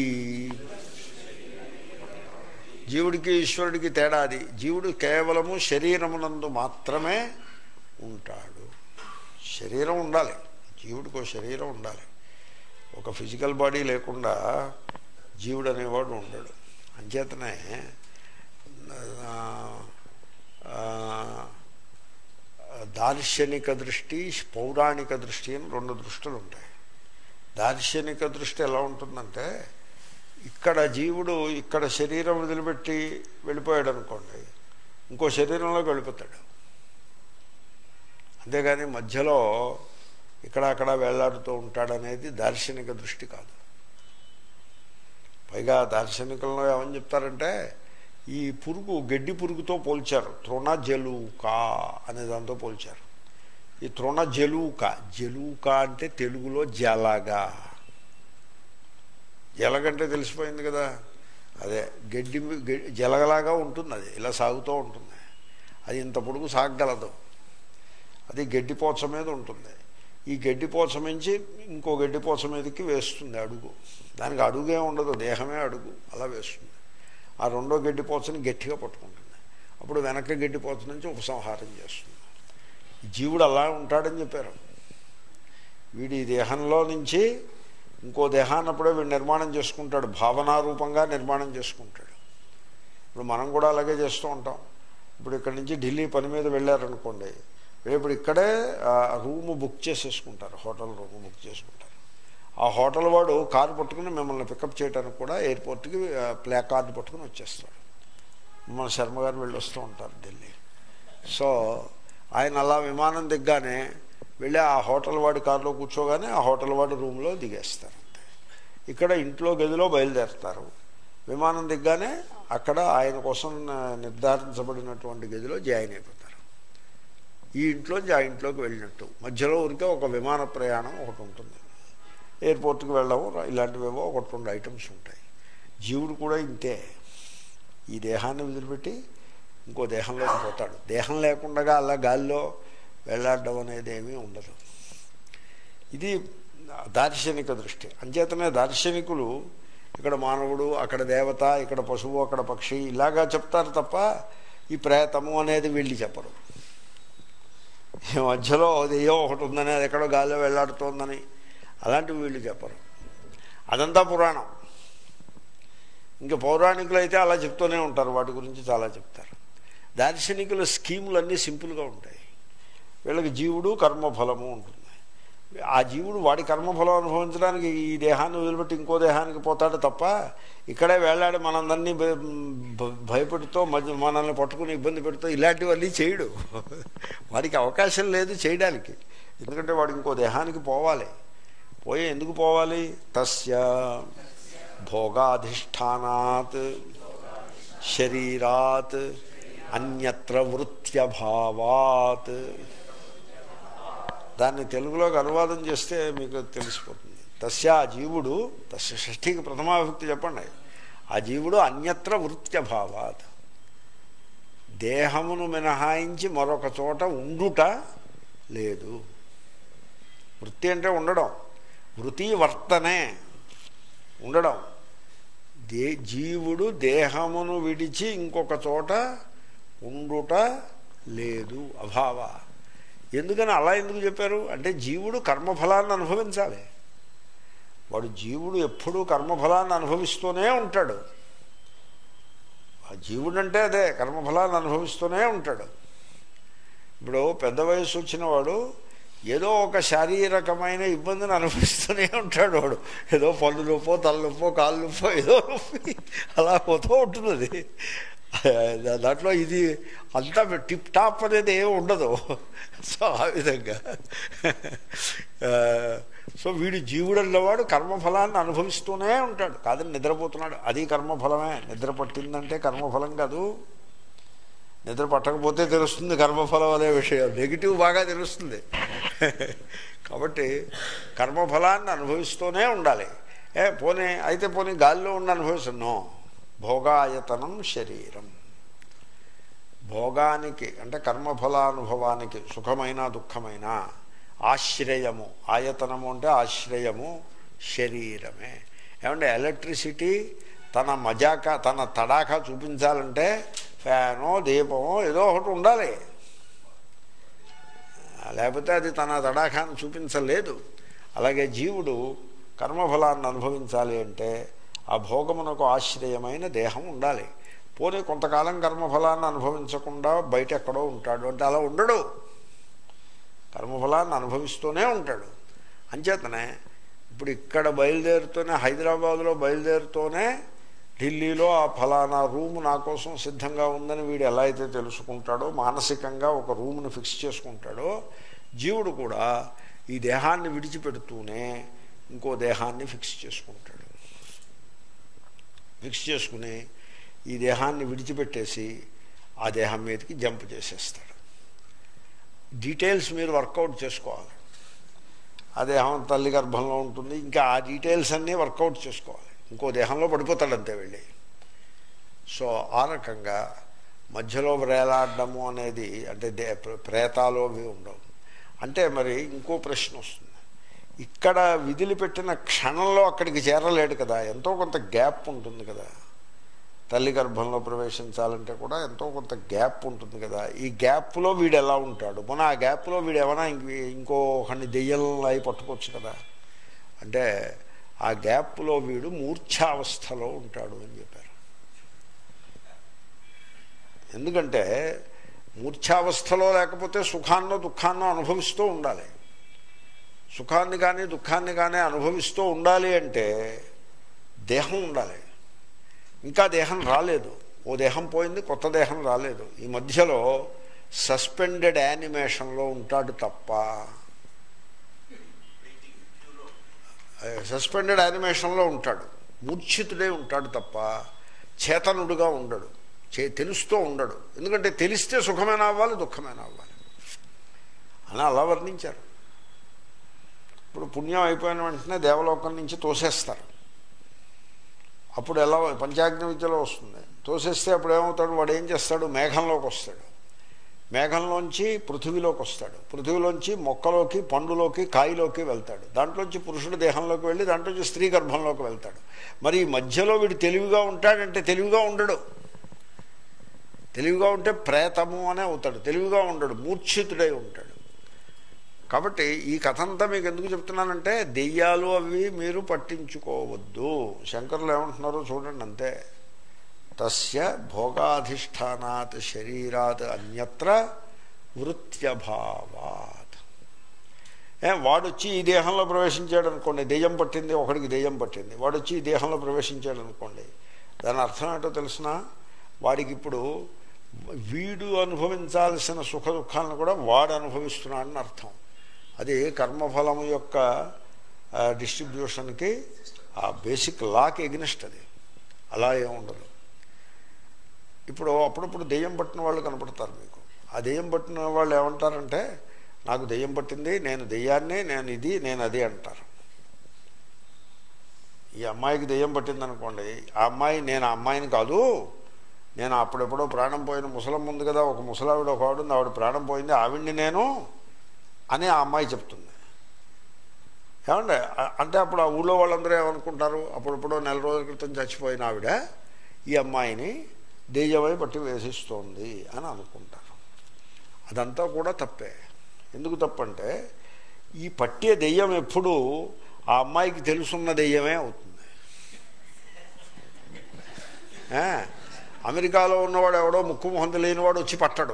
Speaker 1: జీవుడికి ఈశ్వరుడికి తేడా అది జీవుడు కేవలము శరీరమునందు మాత్రమే ఉంటాడు శరీరం ఉండాలి జీవుడికి శరీరం ఉండాలి ఒక ఫిజికల్ బాడీ లేకుండా జీవుడు అనేవాడు ఉండడు అంచేతనే దార్శనిక దృష్టి పౌరాణిక దృష్టి అని రెండు దృష్టులు ఉంటాయి దార్శనిక దృష్టి ఎలా ఉంటుందంటే ఇక్కడ జీవుడు ఇక్కడ శరీరం వదిలిపెట్టి వెళ్ళిపోయాడు అనుకోండి ఇంకో శరీరంలోకి వెళ్ళిపోతాడు అంతేగాని మధ్యలో ఇక్కడ అక్కడ వేళ్లాడుతూ ఉంటాడనేది దార్శనిక దృష్టి కాదు పైగా దార్శనికులను ఏమని చెప్తారంటే ఈ పురుగు గడ్డి పురుగుతో పోల్చారు తృణ జలూక అనే దాంతో పోల్చారు ఈ తృణ జలూక జలూక అంటే తెలుగులో జలగా జలగంటే తెలిసిపోయింది కదా అదే గడ్డి గడ్డి- జలగలాగా ఉంటుంది అది ఇలా సాగుతూ ఉంటుంది అది ఇంత పొడుగు సాగగలదు అది గడ్డిపోచ మీద ఉంటుంది ఈ గడ్డిపోచ నుంచి ఇంకో గడ్డిపోచ మీదకి వేస్తుంది అడుగు దానికి అడుగే ఉండదు దేహమే అడుగు అలా వేస్తుంది ఆ రెండో గడ్డిపోచని గట్టిగా పట్టుకుంటుంది అప్పుడు వెనక గడ్డిపోచ నుంచి ఉపసంహారం చేస్తుంది జీవుడు అలా ఉంటాడని చెప్పారు వీడి దేహంలో నుంచి ఇంకో దేహాన్ని అప్పుడే వీడు నిర్మాణం చేసుకుంటాడు భావనారూపంగా నిర్మాణం చేసుకుంటాడు ఇప్పుడు మనం కూడా అలాగే చేస్తూ ఉంటాం ఇప్పుడు ఇక్కడి నుంచి ఢిల్లీ పని మీద వెళ్ళారనుకోండి ఇప్పుడు ఇక్కడే ఆ, రూము బుక్ చేసేసుకుంటారు హోటల్ రూమ్ బుక్ చేసుకుంటారు ఆ హోటల్ వాడు కారు పట్టుకుని మిమ్మల్ని పికప్ చేయడానికి కూడా ఎయిర్పోర్ట్కి ఆ, ప్లే కార్డు పట్టుకుని వచ్చేస్తాడు మన శర్మ గారు వెళ్ళి వస్తూ ఉంటారు ఢిల్లీ సో ఆయన అలా విమానం దిగ్గానే వెళ్ళి ఆ హోటల్ వాడి కారులో కూర్చోగానే ఆ హోటల్ వాడి రూమ్లో దిగేస్తారు అంతే ఇక్కడ ఇంట్లో గదిలో బయలుదేరుతారు విమానం దిగ్గానే అక్కడ ఆయన కోసం ఆ, నిర్ధారించబడినటువంటి గదిలో జాయిన్ అయిపోతారు ఈ ఇంట్లోంచి ఆ ఇంట్లోకి వెళ్ళినట్టు మధ్యలో ఊరికే ఒక విమాన ప్రయాణం ఒకటి ఉంటుంది ఎయిర్పోర్ట్కి వెళ్ళడం ఇలాంటివేవో ఒకటి రెండు ఐటమ్స్ ఉంటాయి జీవుడు కూడా ఇంతే ఈ దేహాన్ని వదిలిపెట్టి ఇంకో దేహంలోకి పోతాడు దేహం లేకుండా అలా గాల్లో వెళ్ళాడడం అనేది ఏమీ ఉండదు ఇది దార్శనిక దృష్టి అంచేతనే దార్శనికులు ఇక్కడ మానవుడు అక్కడ దేవత ఇక్కడ పశువు అక్కడ పక్షి ఇలాగా చెప్తారు తప్ప ఈ ప్రేతము అనేది వీళ్ళు చెప్పరు ఈ మధ్యలో ఏయో ఒకటి ఉందని అది ఎక్కడో గాల్లో వెళ్ళాడుతోందని అలాంటివి వీళ్ళు చెప్పరు అదంతా పురాణం ఇంకా పౌరాణికులు అయితే అలా చెప్తూనే ఉంటారు వాటి గురించి చాలా చెప్తారు దార్శనికుల స్కీములు అన్నీ సింపుల్గా ఉంటాయి వీళ్ళకి జీవుడు కర్మఫలము ఉంటుంది ఆ జీవుడు వాడి కర్మఫలం అనుభవించడానికి ఈ దేహాన్ని వదిలిపెట్టి ఇంకో దేహానికి పోతాడు తప్ప ఇక్కడే వేలాడి మనందరినీ భ- భ- భయపెడుతూ మధ్య మనల్ని పట్టుకుని ఇబ్బంది పెడుతూ ఇలాంటివన్నీ చేయడు వాడికి అవకాశం లేదు చేయడానికి ఎందుకంటే వాడు ఇంకో దేహానికి పోవాలి పోయి ఎందుకు పోవాలి తస్య భోగాధిష్టానాత్ శరీరాత్ అన్యత్ర వృత్యభావాత్ దాన్ని తెలుగులోకి అనువాదం చేస్తే మీకు తెలిసిపోతుంది తస్య ఆ జీవుడు తస్య షష్ఠికి ప్రథమావిభక్తి చెప్పండి ఆ జీవుడు అన్యత్ర వృత్యభావాత్ దేహమును మినహాయించి మరొక చోట ఉండుట లేదు వృత్తి అంటే ఉండడం వృత్తి వర్తనే ఉండడం దే జీవుడు దేహమును విడిచి ఇంకొక చోట ఉండుట లేదు అభావ ఎందుకని అలా ఎందుకు చెప్పారు అంటే జీవుడు కర్మఫలాన్ని అనుభవించాలి వాడు జీవుడు ఎప్పుడూ కర్మఫలాన్ని అనుభవిస్తూనే ఉంటాడు ఆ జీవుడు అంటే అదే కర్మఫలాన్ని అనుభవిస్తూనే ఉంటాడు ఇప్పుడు పెద్ద వయసు వచ్చిన వాడు ఏదో ఒక శారీరకమైన ఇబ్బందిని అనుభవిస్తూనే ఉంటాడు వాడు ఏదో పళ్ళు నొప్పో తలనొప్పో కాళ్ళు నొప్పో ఏదో నొప్పి అలా పోతూ ఉంటుంది అది. దాంట్లో ఇది అంతా టిప్ టాప్ అనేది ఏమి ఉండదు సో ఆ విధంగా ఆ, సో వీడు జీవుడు అన్నవాడు కర్మఫలాన్ని అనుభవిస్తూనే ఉంటాడు కాదని నిద్రపోతున్నాడు అది కర్మఫలమే నిద్ర పట్టిందంటే కర్మఫలం కాదు నిద్ర పట్టకపోతే తెలుస్తుంది కర్మఫలం అనే విషయం నెగిటివ్ బాగా తెలుస్తుంది కాబట్టి కర్మఫలాన్ని అనుభవిస్తూనే ఉండాలి ఏ పోనీ అయితే పోనీ గాలిలో ఉండి అనుభవిస్తున్నాం భోగాయతనం శరీరం భోగానికి అంటే కర్మఫలానుభవానికి సుఖమైన దుఃఖమైన ఆశ్రయము ఆయతనము అంటే ఆశ్రయము శరీరమే ఏమంటే ఎలక్ట్రిసిటీ తన మజాక తన తడాకా చూపించాలంటే ఫ్యానో దీపమో ఏదో ఒకటి ఉండాలి లేకపోతే అది తన తడాఖాన్ని చూపించలేదు అలాగే జీవుడు కర్మఫలాన్ని అనుభవించాలి అంటే ఆ భోగమునకు ఆశ్రయమైన దేహం ఉండాలి పోనీ కొంతకాలం కర్మఫలాన్ని అనుభవించకుండా బయట ఎక్కడో ఉంటాడు అంటే అలా ఉండడు కర్మఫలాన్ని అనుభవిస్తూనే ఉంటాడు అంచేతనే ఇప్పుడు ఇక్కడ బయలుదేరుతూనే హైదరాబాద్లో బయలుదేరుతూనే ఢిల్లీలో ఆ ఫలానా రూమ్ నా కోసం సిద్ధంగా ఉందని వీడు ఎలా అయితే తెలుసుకుంటాడో మానసికంగా ఒక రూమ్ని ఫిక్స్ చేసుకుంటాడో జీవుడు కూడా ఈ దేహాన్ని విడిచిపెడుతూనే ఇంకో దేహాన్ని ఫిక్స్ చేసుకుంటాడు ఫిక్స్ చేసుకుని ఈ దేహాన్ని విడిచిపెట్టేసి ఆ దేహం మీదకి జంప్ చేసేస్తాడు డీటెయిల్స్ మీరు వర్కౌట్ చేసుకోవాలి ఆ దేహం తల్లి గర్భంలో ఉంటుంది ఇంకా ఆ డీటెయిల్స్ అన్నీ వర్కౌట్ చేసుకోవాలి ఇంకో దేహంలో పడిపోతాడు అంతే వెళ్ళి సో ఆ రకంగా మధ్యలో వేలాడడము అనేది అంటే దే ప్రేతాలు అవి ఉండవు అంటే మరి ఇంకో ప్రశ్న వస్తుంది ఇక్కడ విధులు పెట్టిన క్షణంలో అక్కడికి చేరలేడు కదా ఎంతో కొంత గ్యాప్ ఉంటుంది కదా తల్లి గర్భంలో ప్రవేశించాలంటే కూడా ఎంతో కొంత గ్యాప్ ఉంటుంది కదా ఈ గ్యాప్లో వీడు ఎలా ఉంటాడు మన ఆ గ్యాప్లో వీడు ఏమైనా ఇంక ఇంకోహన్ని దెయ్యం అయి పట్టుకోవచ్చు కదా అంటే ఆ గ్యాప్లో వీడు మూర్ఛావస్థలో ఉంటాడు అని చెప్పారు ఎందుకంటే మూర్ఛావస్థలో లేకపోతే సుఖాన్నో దుఃఖాన్నో అనుభవిస్తూ ఉండాలి సుఖాన్ని కానీ దుఃఖాన్ని కానీ అనుభవిస్తూ ఉండాలి అంటే దేహం ఉండాలి ఇంకా దేహం రాలేదు ఓ దేహం పోయింది కొత్త దేహం రాలేదు ఈ మధ్యలో సస్పెండెడ్ యానిమేషన్లో ఉంటాడు తప్ప సస్పెండెడ్ యానిమేషన్లో ఉంటాడు మూర్ఛితుడే ఉంటాడు తప్ప చేతనుడుగా ఉండడు చే తెలుస్తూ ఉండడు ఎందుకంటే తెలిస్తే సుఖమైన అవ్వాలి దుఃఖమైన అవ్వాలి అని అలా వర్ణించారు ఇప్పుడు పుణ్యం అయిపోయిన వెంటనే దేవలోకం నుంచి తోసేస్తారు అప్పుడు ఎలా పంచాగ్ని విద్యలో వస్తుంది తోసేస్తే అప్పుడు ఏమవుతాడు వాడు ఏం చేస్తాడు మేఘంలోకి వస్తాడు మేఘంలోంచి పృథివీలోకి వస్తాడు పృథివీలోంచి మొక్కలోకి పండులోకి కాయలోకి వెళ్తాడు దాంట్లోంచి పురుషుడు దేహంలోకి వెళ్ళి దాంట్లోంచి స్త్రీ గర్భంలోకి వెళ్తాడు మరి ఈ మధ్యలో వీడు తెలివిగా ఉంటాడంటే తెలివిగా ఉండడు తెలివిగా ఉంటే ప్రేతము అనే అవుతాడు తెలివిగా ఉండడు మూర్ఛితుడై ఉంటాడు కాబట్టి ఈ కథ అంతా మీకు ఎందుకు చెప్తున్నానంటే దెయ్యాలు అవి మీరు పట్టించుకోవద్దు శంకరులు ఏమంటున్నారో చూడండి అంతే తస్య భోగాధిష్టానాత్ శరీరాత్ అన్యత్ర వృత్యభావాత్ ఏ వాడొచ్చి ఈ దేహంలో ప్రవేశించాడు అనుకోండి దెయ్యం పట్టింది ఒకడికి దెయ్యం పట్టింది వాడొచ్చి ఈ దేహంలో ప్రవేశించాడు అనుకోండి దాని అర్థం ఏంటో తెలిసిన వాడికి ఇప్పుడు వీడు అనుభవించాల్సిన సుఖ దుఃఖాలను కూడా వాడు అనుభవిస్తున్నాడని అర్థం అది కర్మఫలము యొక్క డిస్ట్రిబ్యూషన్కి ఆ బేసిక్ లాకి ఎగ్నెస్ట్ అది అలా ఏముండదు ఇప్పుడు అప్పుడప్పుడు దెయ్యం పట్టిన వాళ్ళు కనపడతారు మీకు ఆ దెయ్యం పట్టిన వాళ్ళు ఏమంటారంటే నాకు దెయ్యం పట్టింది నేను దెయ్యాన్ని నేను ఇది నేను అది అంటారు ఈ అమ్మాయికి దెయ్యం పట్టింది అనుకోండి ఆ అమ్మాయి నేను ఆ అమ్మాయిని కాదు నేను అప్పుడెప్పుడో ప్రాణం పోయిన ముసలం ఉంది కదా ఒక ముసలావిడ ఒక ఆవిడ ఉంది ఆవిడ ప్రాణం పోయింది ఆవిడ్ని నేను అని ఆ అమ్మాయి చెప్తుంది ఏమండి అంటే అప్పుడు ఆ ఊళ్ళో వాళ్ళందరూ ఏమనుకుంటారు అప్పుడెప్పుడో నెల రోజుల క్రితం చచ్చిపోయిన ఆవిడ ఈ అమ్మాయిని దెయ్యమై పట్టి వేసిస్తోంది అని అనుకుంటారు అదంతా కూడా తప్పే ఎందుకు తప్పంటే ఈ పట్టే దెయ్యం ఎప్పుడు ఆ అమ్మాయికి తెలుసున్న దెయ్యమే అవుతుంది అమెరికాలో ఉన్నవాడు ఎవడో ముక్కు మొహం లేనివాడు వచ్చి పట్టడు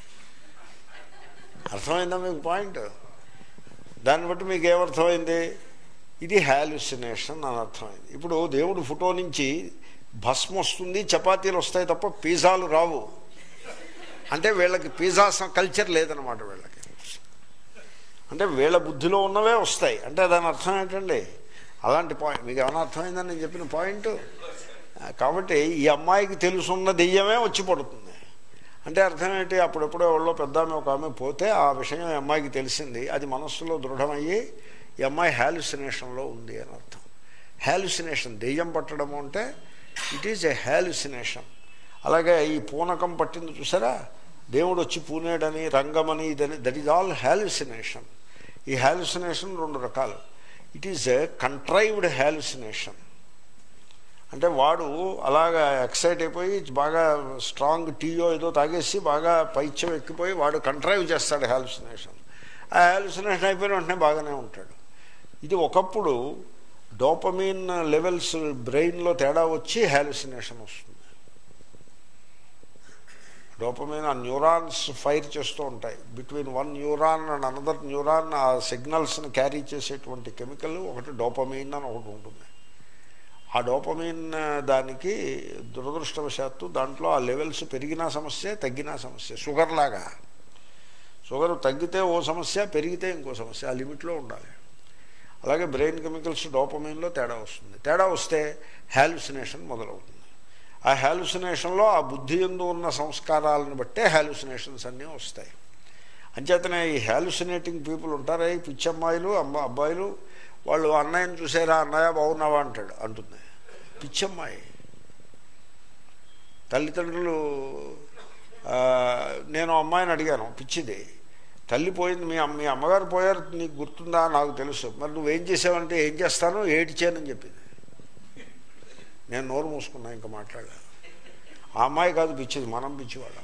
Speaker 1: అర్థమైందా మీకు పాయింట్ దాన్ని బట్టి మీకు ఏమర్థమైంది ఇది హ్యాలుసినేషన్ అని అర్థమైంది ఇప్పుడు దేవుడు ఫోటో నుంచి భస్మ వస్తుంది చపాతీలు వస్తాయి తప్ప పిజ్జాలు రావు అంటే వీళ్ళకి పిజ్జా కల్చర్ లేదనమాట వీళ్ళకి అంటే వీళ్ళ బుద్ధిలో ఉన్నవే వస్తాయి అంటే దాని అర్థం ఏంటండి అలాంటి పాయింట్ మీకు ఏమైనా అర్థమైందని నేను చెప్పిన పాయింట్ కాబట్టి ఈ అమ్మాయికి తెలుసున్న దెయ్యమే వచ్చి పడుతుంది అంటే అర్థం ఏంటి అప్పుడెప్పుడో ఎవరో పెద్ద ఆమె ఒక ఆమె పోతే ఆ విషయం ఈ అమ్మాయికి తెలిసింది అది మనస్సులో దృఢమయ్యి ఈ అమ్మాయి హ్యాలుసినేషన్లో ఉంది అని అర్థం హ్యాలుసినేషన్ దెయ్యం పట్టడము అంటే ఇట్ ఈజ్ ఎ హ్యాలుసినేషన్ అలాగే ఈ పూనకం పట్టింది చూసారా దేవుడు వచ్చి పూనేడని రంగమని ఇదని దట్ ఈజ్ ఆల్ హ్యాలుసినేషన్ ఈ హ్యాలుసినేషన్ రెండు రకాలు it is a contrived hallucination అంటే వాడు అలాగా ఎక్సైట్ అయిపోయి బాగా స్ట్రాంగ్ టీయో ఏదో తాగేసి బాగా పైత్యం ఎక్కిపోయి వాడు కంట్రైవ్ చేస్తాడు హాలుసినేషన్ ఆ హాలుసినేషన్ అయిపోయిన వెంటనే బాగానే ఉంటాడు ఇది ఒకప్పుడు డోపమీన్ లెవెల్స్ బ్రెయిన్లో తేడా వచ్చి హాలుసినేషన్ వస్తుంది డోపమీన్ ఆ న్యూరాన్స్ ఫైర్ చేస్తూ ఉంటాయి between one neuron and another neuron ఆ సిగ్నల్స్ని క్యారీ చేసేటువంటి కెమికల్ ఒకటి డోపమీన్ అని ఒకటి ఉంటుంది ఆ డోపమీన్ దానికి దురదృష్టవశాత్తు దాంట్లో ఆ లెవెల్స్ పెరిగినా సమస్య తగ్గినా సమస్య షుగర్ లాగా షుగర్ తగ్గితే ఓ సమస్య పెరిగితే ఇంకో సమస్య ఆ లిమిట్లో ఉండాలి అలాగే బ్రెయిన్ కెమికల్స్ డోపమైన్లో తేడా వస్తుంది తేడా వస్తే హ్యాలుసినేషన్ మొదలవుతుంది ఆ హ్యాలుసినేషన్లో ఆ బుద్ధి ఎందు ఉన్న సంస్కారాలను బట్టే హ్యాలుసినేషన్స్ అన్నీ వస్తాయి అంచేతనే ఈ హ్యాలుసినేటింగ్ పీపుల్ ఉంటారా ఈ పిచ్చమ్మాయిలు అమ్మ అబ్బాయిలు వాళ్ళు అన్నయ్యని చూసారా అన్నయ్య బాగున్నావా అంటాడు అంటుంది పిచ్చమ్మాయి తల్లిదండ్రులు ఆ, నేను అమ్మాయిని అడిగాను పిచ్చిది తల్లి పోయింది మీ అమ్మ మీ అమ్మగారు పోయారు నీకు గుర్తుందా నాకు తెలుసు మరి నువ్వేం చేసావంటే ఏం చేస్తాను ఏడిచానని చెప్పింది నేను నోరు మూసుకున్నా ఇంకా మాట్లాడలేదు ఆ అమ్మాయి కాదు పిచ్చిది మనం పిచ్చివాళ్ళం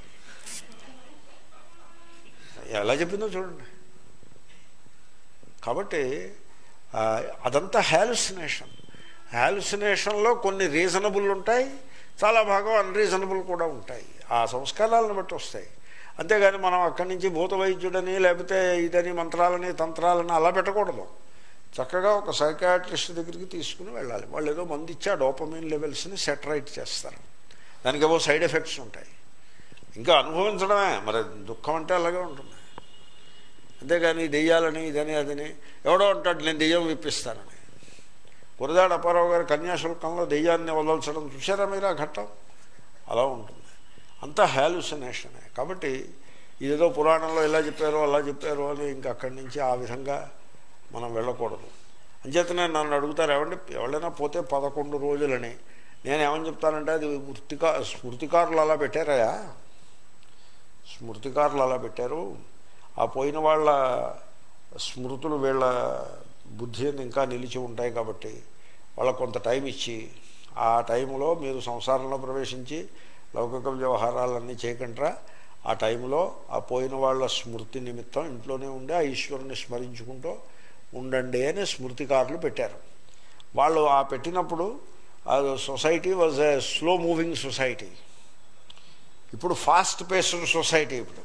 Speaker 1: ఎలా చెప్పిందో చూడండి కాబట్టి ఆ, అదంతా హ్యాలుసినేషన్ హ్యాలుసినేషన్లో కొన్ని రీజనబుల్ ఉంటాయి చాలా భాగం అన్రీజనబుల్ కూడా ఉంటాయి ఆ సంస్కారాలను బట్టి వస్తాయి అంతేగాని మనం అక్కడి నుంచి భూత వైద్యుడని లేకపోతే ఇదని మంత్రాలని తంత్రాలని అలా పెట్టకూడదు చక్కగా ఒక సైకాట్రిస్ట్ దగ్గరికి తీసుకుని వెళ్ళాలి వాళ్ళు ఏదో మంది ఇచ్చి ఆ డోపమిన్ లెవెల్స్ని సెటరైట్ చేస్తారు దానికి ఏవో సైడ్ ఎఫెక్ట్స్ ఉంటాయి ఇంకా అనుభవించడమే మరి దుఃఖం అంటే అలాగే ఉంటుంది అంతేగాని దెయ్యాలని ఇదని అదని ఎవడో అంటాడు నేను దెయ్యం విప్పిస్తానని గురదాడ అప్పారావు గారి కన్యాశుల్కంలో దెయ్యాన్ని వదల్చడం చూసారా మీరు ఆ ఘట్టం అలా ఉంటుంది అంతా హ్యాలుసినేషనే కాబట్టి ఇదేదో పురాణంలో ఇలా చెప్పారు అలా చెప్పారు అని ఇంకా అక్కడి నుంచి ఆ విధంగా మనం వెళ్ళకూడదు అంచేతనే నన్ను అడుగుతారు ఏమంటే ఎవరైనా పోతే పదకొండు రోజులని నేను ఏమని చెప్తానంటే అది వృత్తికా స్మృతికారులు అలా పెట్టారయా స్మృతికారులు అలా పెట్టారు ఆ పోయిన వాళ్ళ స్మృతులు వీళ్ళ బుద్ధి ఇంకా నిలిచి ఉంటాయి కాబట్టి వాళ్ళకు కొంత టైం ఇచ్చి ఆ టైంలో మీరు సంసారంలో ప్రవేశించి లౌకిక వ్యవహారాలన్నీ చేయకుండా ఆ టైంలో ఆ పోయిన వాళ్ళ స్మృతి నిమిత్తం ఇంట్లోనే ఉండి ఆ ఈశ్వరుని స్మరించుకుంటూ ఉండండి అని స్మృతికారులు పెట్టారు వాళ్ళు ఆ పెట్టినప్పుడు ఆ society was a slow moving society ఇప్పుడు ఫాస్ట్ పేస్డ్ సొసైటీ ఇప్పుడు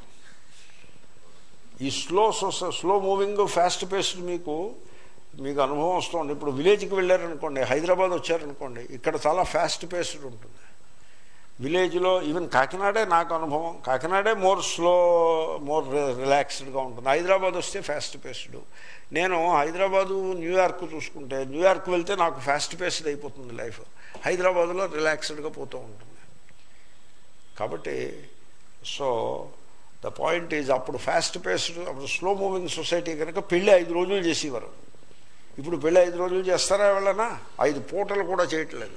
Speaker 1: ఈ స్లో సొసై స్లో మూవింగ్ ఫాస్ట్ పేస్డ్ మీకు మీకు అనుభవం వస్తుంది ఇప్పుడు విలేజ్కి వెళ్ళారనుకోండి హైదరాబాద్ వచ్చారనుకోండి ఇక్కడ చాలా ఫాస్ట్ పేస్డ్ ఉంటుంది విలేజ్లో ఈవెన్ కాకినాడే నాకు అనుభవం కాకినాడే మోర్ స్లో మోర్ రిలాక్స్డ్గా ఉంటుంది హైదరాబాద్ వస్తే ఫాస్ట్ పేస్డ్ నేను హైదరాబాదు న్యూయార్క్ చూసుకుంటే న్యూయార్క్ వెళ్తే నాకు ఫాస్ట్ పేస్డ్ అయిపోతుంది లైఫ్ హైదరాబాద్లో రిలాక్స్డ్గా పోతూ ఉంటుంది కాబట్టి సో ద పాయింట్ ఈజ్ అప్పుడు ఫాస్ట్ పేస్డ్ అప్పుడు స్లో మూవింగ్ సొసైటీ కనుక పెళ్ళి ఐదు రోజులు చేసేవారు ఇప్పుడు పెళ్ళి ఐదు రోజులు చేస్తారా ఎవరన్నా ఐదు పూటలు కూడా చేయట్లేదు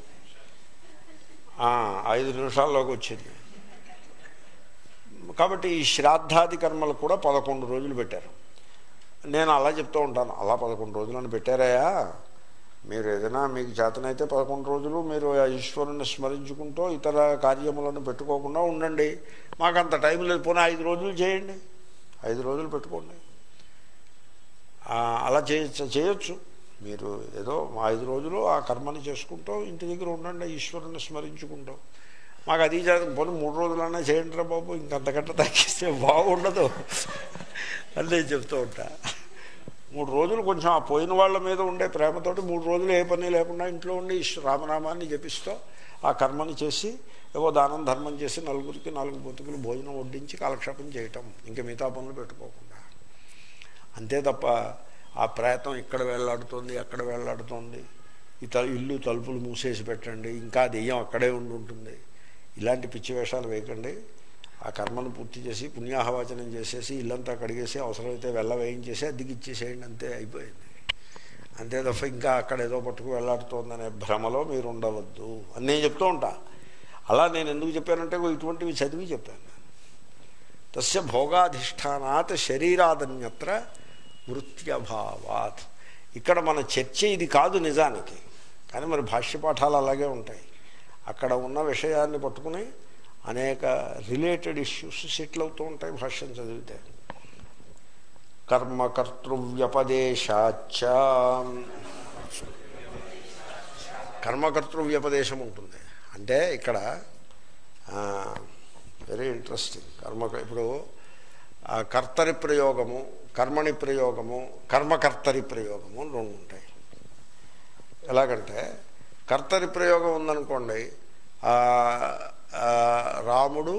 Speaker 1: ఆ, ఐదు నిమిషాల్లోకి వచ్చింది కాబట్టి ఈ శ్రాద్ధాది కర్మలు కూడా పదకొండు రోజులు పెట్టారు నేను అలా చెప్తూ ఉంటాను అలా పదకొండు రోజులను పెట్టారయా మీరు ఏదైనా మీకు చేతనైతే పదకొండు రోజులు మీరు ఆ ఈశ్వరుని స్మరించుకుంటూ ఇతర కార్యములను పెట్టుకోకుండా ఉండండి మాకు అంత టైం లేదు పోనీ ఐదు రోజులు చేయండి ఐదు రోజులు పెట్టుకోండి ఆ, అలా చేయొచ్చు చేయొచ్చు మీరు ఏదో మా ఐదు రోజులు ఆ కర్మని చేసుకుంటూ ఇంటి దగ్గర ఉండండి ఈశ్వరుని స్మరించుకుంటూ మాకు అది చేత పోనీ మూడు రోజులన్నా చేయండి రా బాబు ఇంకంతకంటే తగ్గిస్తే బాగుండదు అని నేను చెప్తూ ఉంటా మూడు రోజులు కొంచెం ఆ పోయిన వాళ్ళ మీద ఉండే ప్రేమతోటి మూడు రోజులు ఏ పని లేకుండా ఇంట్లో ఉండి ఈశ్వ రామనామాన్ని జపిస్తూ ఆ కర్మని చేసి ఏవో దానం ధర్మం చేసి నలుగురికి నాలుగు బతుకులు భోజనం వడ్డించి కాలక్షేపం చేయటం ఇంకా మిగతా పనులు పెట్టుకోకుండా అంతే తప్ప ఆ ప్రేతం ఇక్కడ వేలాడుతోంది అక్కడ వేలాడుతోంది ఈ త ఇల్లు తలుపులు మూసేసి పెట్టండి ఇంకా దెయ్యం అక్కడే ఉండి ఉంటుంది ఇలాంటి పిచ్చి వేషాలు వేయకండి ఆ కర్మను పూర్తి చేసి పుణ్యాహవాచనం చేసేసి ఇల్లంతా కడిగేసి అవసరమైతే వెళ్ళ వేయించేసి అద్దెకి ఇచ్చేసేయండి అంతే అయిపోయింది అంతే తప్ప ఇంకా అక్కడ ఏదో పట్టుకు వెళ్ళాడుతోందనే భ్రమలో మీరు ఉండవద్దు అని నేను చెప్తూ ఉంటా అలా నేను ఎందుకు చెప్పానంటే ఓ ఇటువంటివి చదివి చెప్పాను తస్య భోగాధిష్టానాత్ శరీరాదన్యత్ర వృత్యభావాత్ ఇక్కడ మన చర్చ ఇది కాదు నిజానికి కానీ మరి భాష్యపాఠాలు అలాగే ఉంటాయి అక్కడ ఉన్న విషయాన్ని పట్టుకుని అనేక రిలేటెడ్ ఇష్యూస్ సెటిల్ అవుతూ ఉంటాయి భాష్యం చదివితే కర్మకర్తృవ్యపదేశాచ కర్మకర్తృవ్యపదేశం ఉంటుంది అంటే ఇక్కడ వెరీ ఇంట్రెస్టింగ్ కర్మ ఇప్పుడు ఆ కర్తరి ప్రయోగము కర్మణి ప్రయోగము కర్మకర్తరి ప్రయోగము అని రెండు ఉంటాయి ఎలాగంటే కర్తరి ప్రయోగం ఉందనుకోండి ఆ, ఆ, రాముడు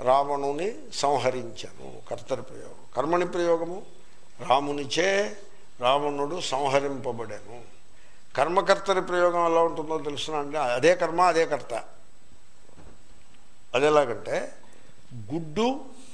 Speaker 1: రావణుని సంహరించను కర్తరి ప్రయోగం కర్మణి ప్రయోగము రామునిచే రావణుడు సంహరింపబడాను కర్మకర్తని ప్రయోగం ఎలా ఉంటుందో తెలుసునా అంటే అదే కర్మ అదే కర్త అది ఎలాగంటే గుడ్డు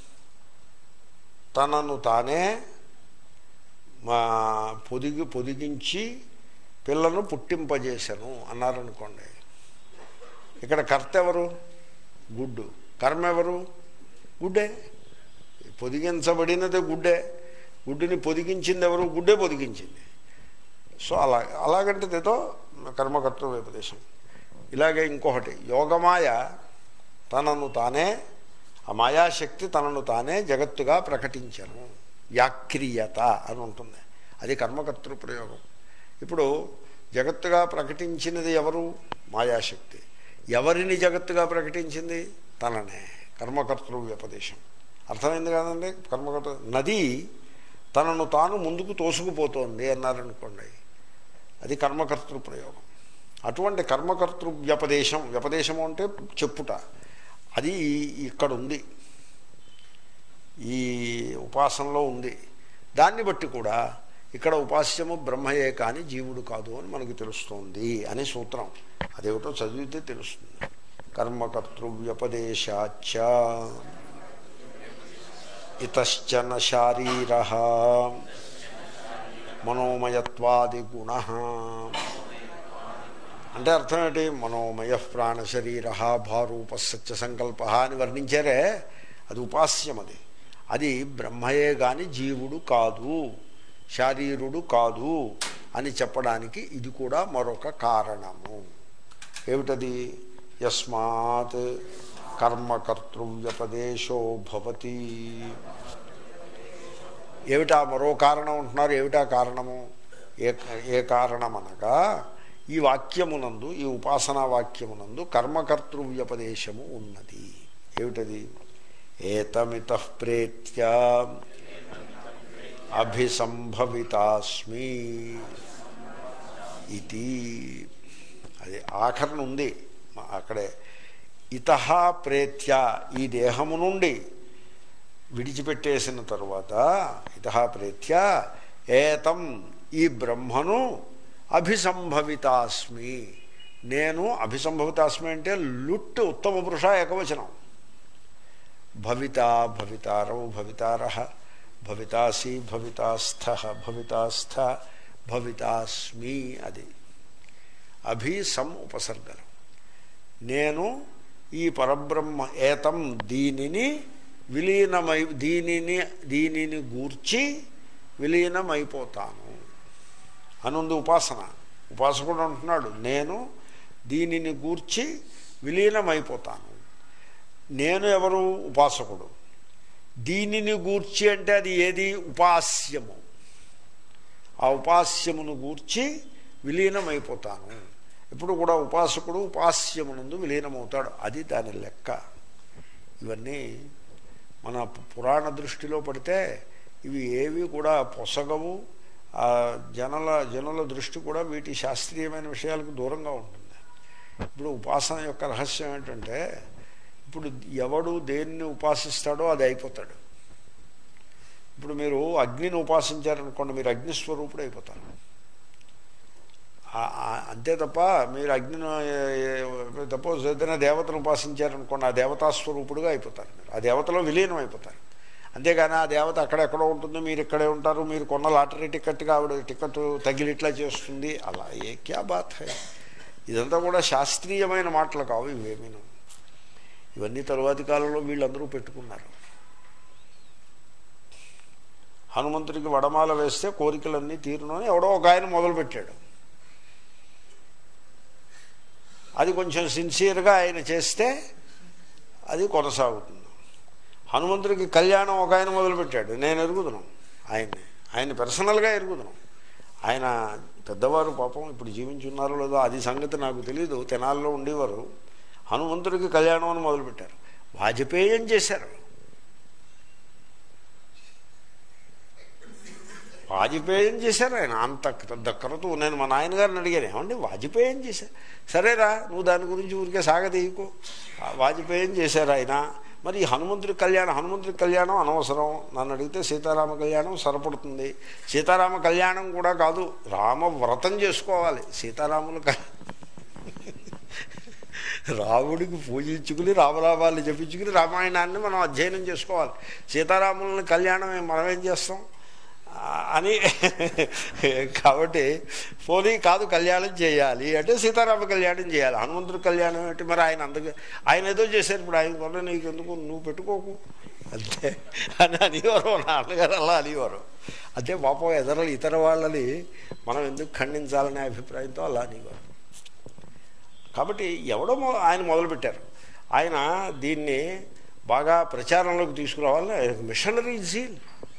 Speaker 1: తనను తానే మా పొదిగి పొదిగించి పిల్లను పుట్టింపజేశాను అన్నారనుకోండి ఇక్కడ కర్త ఎవరు గుడ్డు కర్మ ఎవరు గుడ్డే పొదిగించబడినదే గుడ్డే గుడ్డుని పొదిగించింది ఎవరు గుడ్డే పొదిగించింది సో అలా అలాగంటే ఏదో కర్మకర్త వ్యపదేశం ఇలాగే ఇంకొకటి యోగమాయ తనను తానే ఆ మాయాశక్తి తనను తానే జగత్తుగా ప్రకటించను వ్యాక్రియత అని ఉంటుంది అది కర్మకర్తృ ప్రయోగం ఇప్పుడు జగత్తుగా ప్రకటించినది ఎవరు మాయాశక్తి ఎవరిని జగత్తుగా ప్రకటించింది తననే కర్మకర్తృ వ్యపదేశం అర్థమైంది కాదండి కర్మకర్త నది తనను తాను ముందుకు తోసుకుపోతోంది అన్నారనుకోండి అది కర్మకర్తృ ప్రయోగం అటువంటి కర్మకర్తృ వ్యపదేశం వ్యపదేశము అంటే చెప్పుట అది ఇక్కడ ఉంది ఈ ఉపాసనలో ఉంది దాన్ని బట్టి కూడా ఇక్కడ ఉపాస్యము బ్రహ్మయే కానీ జీవుడు కాదు అని మనకి తెలుస్తోంది అనే సూత్రం అదేమిటో చదివితే తెలుస్తుంది కర్మకర్తృ వ్యపదేశాచ ఇతశ్చన శారీర మనోమయత్వాది గుణ అంటే అర్థం ఏంటి మనోమయ ప్రాణశరీర భారూప సత్య సంకల్ప అని వర్ణించారే అది ఉపాస్యం అది అది బ్రహ్మయే గాని జీవుడు కాదు శారీరుడు కాదు అని చెప్పడానికి ఇది కూడా మరొక కారణము ఏమిటది యస్మాత్ కర్మకర్తృవ్యపదేశో భవతి ఏమిటా మరో కారణం ఉంటున్నారు ఏమిటా కారణము ఏ ఏ కారణమనగా ఈ వాక్యమునందు ఈ ఉపాసనా వాక్యమునందు కర్మకర్తృవ్యపదేశము ఉన్నది ఏమిటది ఏతమిత ప్రేత్య అభిసంభవితాస్మి ఇది అది ఆఖరణ ఉంది అక్కడే ఇత ప్రేత్య ఈ దేహము నుండి విడిచిపెట్టేసిన తరువాత ఇత ప్రేత్య ఏతం ఈ బ్రహ్మను అభిసంభవితాస్మి నేను అభిసంభవితాస్మి అంటే లుట్ ఉత్తమ పురుష ఏకవచనం భవిత భవితారౌ భవితార భవితాసి భవితాస్థ భవితాస్థ భవితాస్మి అది అభిసం ఉపసర్గలు నేను ఈ పరబ్రహ్మ ఏతం దీనిని విలీనమై దీనిని దీనిని గూర్చి విలీనమైపోతాను అనుంది ఉపాసన ఉపాసకుడు అంటున్నాడు నేను దీనిని గూర్చి విలీనమైపోతాను నేను ఎవరు ఉపాసకుడు దీనిని గూర్చి అంటే అది ఏది ఉపాస్యము ఆ ఉపాస్యమును గూర్చి విలీనమైపోతాను ఇప్పుడు కూడా ఉపాసకుడు ఉపాస్యమునందు విలీనమవుతాడు అది దాని లెక్క ఇవన్నీ మన పురాణ దృష్టిలో పడితే ఇవి ఏవి కూడా పొసగవు ఆ జనల జనుల దృష్టి కూడా వీటి శాస్త్రీయమైన విషయాలకు దూరంగా ఉంటుంది ఇప్పుడు ఉపాసన యొక్క రహస్యం ఏంటంటే ఇప్పుడు ఎవడు దేన్ని ఉపాసిస్తాడో అది అయిపోతాడు ఇప్పుడు మీరు అగ్నిని ఉపాసించారనుకోండి మీరు అగ్నిస్వరూపుడు అయిపోతారు అంతే తప్ప మీరు అగ్నిని సపోజ్ ఏదైనా దేవతను ఉపాసించారనుకోండి ఆ దేవతాస్వరూపుడుగా అయిపోతారు మీరు ఆ దేవతలో విలీనం అయిపోతారు అంతేగాని ఆ దేవత అక్కడెక్కడో ఉంటుంది మీరు ఇక్కడే ఉంటారు మీరు కొన్న లాటరీ టికెట్గా ఆవిడ టికెట్ తగిలిట్లా చేస్తుంది అలా ఏ క్యా బాత్ హై ఇదంతా కూడా శాస్త్రీయమైన మాటలు కావు ఇవేమీను ఇవన్నీ తరువాతి కాలంలో వీళ్ళందరూ పెట్టుకున్నారు హనుమంతుడికి వడమాల వేస్తే కోరికలన్నీ తీరును అని ఎవడో ఒక ఆయన మొదలుపెట్టాడు అది కొంచెం సిన్సియర్గా ఆయన చేస్తే అది కొనసాగుతుంది హనుమంతుడికి కళ్యాణం ఒక ఆయన మొదలుపెట్టాడు నేను ఎరుగుదును ఆయన్ని ఆయన పర్సనల్గా ఎరుగుదును ఆయన పెద్దవారు పాపం ఇప్పుడు జీవించున్నారో లేదో అది సంగతి నాకు తెలియదు తెనాల్లో ఉండేవారు హనుమంతుడికి కళ్యాణం అని మొదలుపెట్టారు వాజపేయం చేశారు వాజపేయం చేశారు ఆయన అంత దక్కరతూ నేను మా నాయనగారిని అడిగాను ఏమండి వాజపేయం చేశారు సరేరా నువ్వు దాని గురించి ఊరికే సాగదీయకు వాజపేయం చేశారు ఆయన మరి ఈ హనుమంతుడి కళ్యాణం హనుమంతుడి కళ్యాణం అనవసరం నన్ను అడిగితే సీతారామ కళ్యాణం సరిపడుతుంది సీతారామ కళ్యాణం కూడా కాదు రామ వ్రతం చేసుకోవాలి సీతారాములు క- రాముడికి పూజించుకుని రామరామాన్ని జపించుకుని రామాయణాన్ని మనం అధ్యయనం చేసుకోవాలి సీతారాములని కళ్యాణం ఏం మనం ఏం చేస్తాం ఆ, అని కాబట్టి పోనీ కాదు కళ్యాణం చేయాలి అంటే సీతారామ కళ్యాణం చేయాలి హనుమంతుడి కళ్యాణం ఏంటి మరి ఆయన అందుకే ఆయన ఏదో చేశారు ఇప్పుడు ఆయన వల్ల నీకు ఎందుకు నువ్వు పెట్టుకోకు అంతే అని అనేవారు నాన్నగారు అలా అనేవారు అదే పాపం ఎదర ఇతర వాళ్ళని మనం ఎందుకు ఖండించాలనే అభిప్రాయంతో అలా అనేవారు కాబట్టి ఎవడో మొ- ఆయన మొదలుపెట్టారు ఆయన దీన్ని బాగా ప్రచారంలోకి తీసుకురావాలని ఆయనకు మిషనరీ జీల్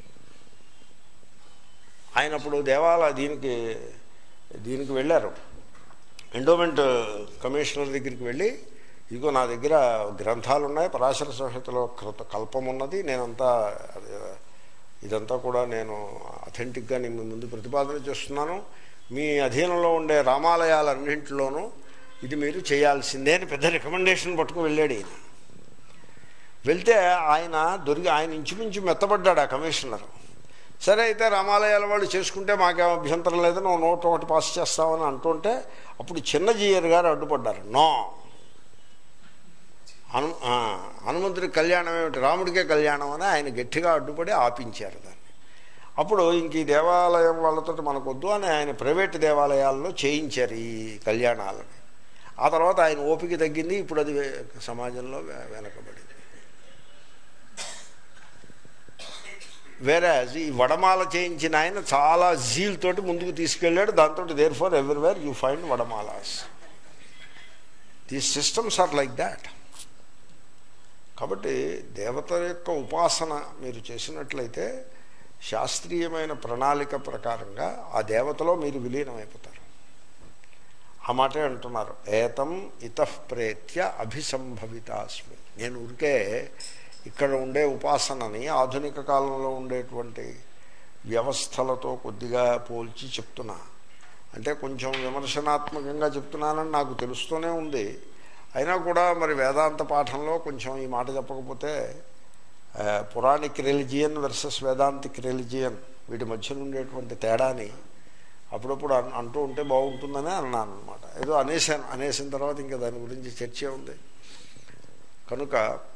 Speaker 1: ఆయన అప్పుడు దేవాలయ దీనికి దీనికి వెళ్ళారు ఎండోమెంట్ కమిషనర్ దగ్గరికి వెళ్ళి ఇదిగో నా దగ్గర గ్రంథాలు ఉన్నాయి పరాశర సంహితలో కృత కల్పం ఉన్నది నేనంతా అది, ఇదంతా కూడా నేను అథెంటిక్గా నేను మీ ముందు ప్రతిపాదన చేస్తున్నాను మీ అధీనంలో ఉండే రామాలయాలన్నింటిలోనూ ఇది మీరు చేయాల్సిందే అని పెద్ద రికమెండేషన్ పట్టుకు వెళ్ళాడు ఈయన వెళ్తే ఆయన దొరికి ఆయన ఇంచుమించు మెత్తబడ్డాడు ఆ కమిషనర్ సరే అయితే రామాలయాల వాళ్ళు చేసుకుంటే మాకేం అభ్యంతరం లేదని ఓ నోట్ ఒకటి పాస్ చేస్తామని అంటుంటే అప్పుడు చిన్నజీయర్ గారు అడ్డుపడ్డారు నో హను ఆ, హనుమంతుడి కళ్యాణం ఏమిటి రాముడికే కళ్యాణం అని ఆయన గట్టిగా అడ్డుపడి ఆపించారు దాన్ని అప్పుడు ఇంక ఈ దేవాలయం వాళ్ళతో మనకొద్దు అని ఆయన ప్రైవేట్ దేవాలయాల్లో చేయించారు ఈ కళ్యాణాలని ఆ తర్వాత ఆయన ఓపిక తగ్గింది ఇప్పుడు అది వే- సమాజంలో వె- వెనకబడింది వేరే ఈ వడమాల చేయించిన ఆయన చాలా జీల్ తోటి ముందుకు తీసుకెళ్ళాడు దాంతో there for everywhere you find వడమాలాస్ these systems are like that కాబట్టి దేవత యొక్క ఉపాసన మీరు చేసినట్లయితే శాస్త్రీయమైన ప్రణాళిక ప్రకారంగా ఆ దేవతలో మీరు విలీనమైపోతారు ఆ మాటే అంటున్నారు ఏతం ఇతఃప్రేత్య అభిసంభవితాస్మి నేను ఊరికే ఇక్కడ ఉండే ఉపాసనని ఆధునిక కాలంలో ఉండేటువంటి వ్యవస్థలతో కొద్దిగా పోల్చి చెప్తున్నా అంటే కొంచెం విమర్శనాత్మకంగా చెప్తున్నానని నాకు తెలుస్తూనే ఉంది అయినా కూడా మరి వేదాంత పాఠంలో కొంచెం ఈ మాట చెప్పకపోతే ఆ, Puranic religion versus Vedantic religion వీటి మధ్య ఉండేటువంటి తేడాని అప్పుడప్పుడు అన్- అంటూ ఉంటే బాగుంటుందని అన్నాను అనమాట ఏదో అనేసాను అనేసిన తర్వాత ఇంకా దాని గురించి చర్చే ఉంది కనుక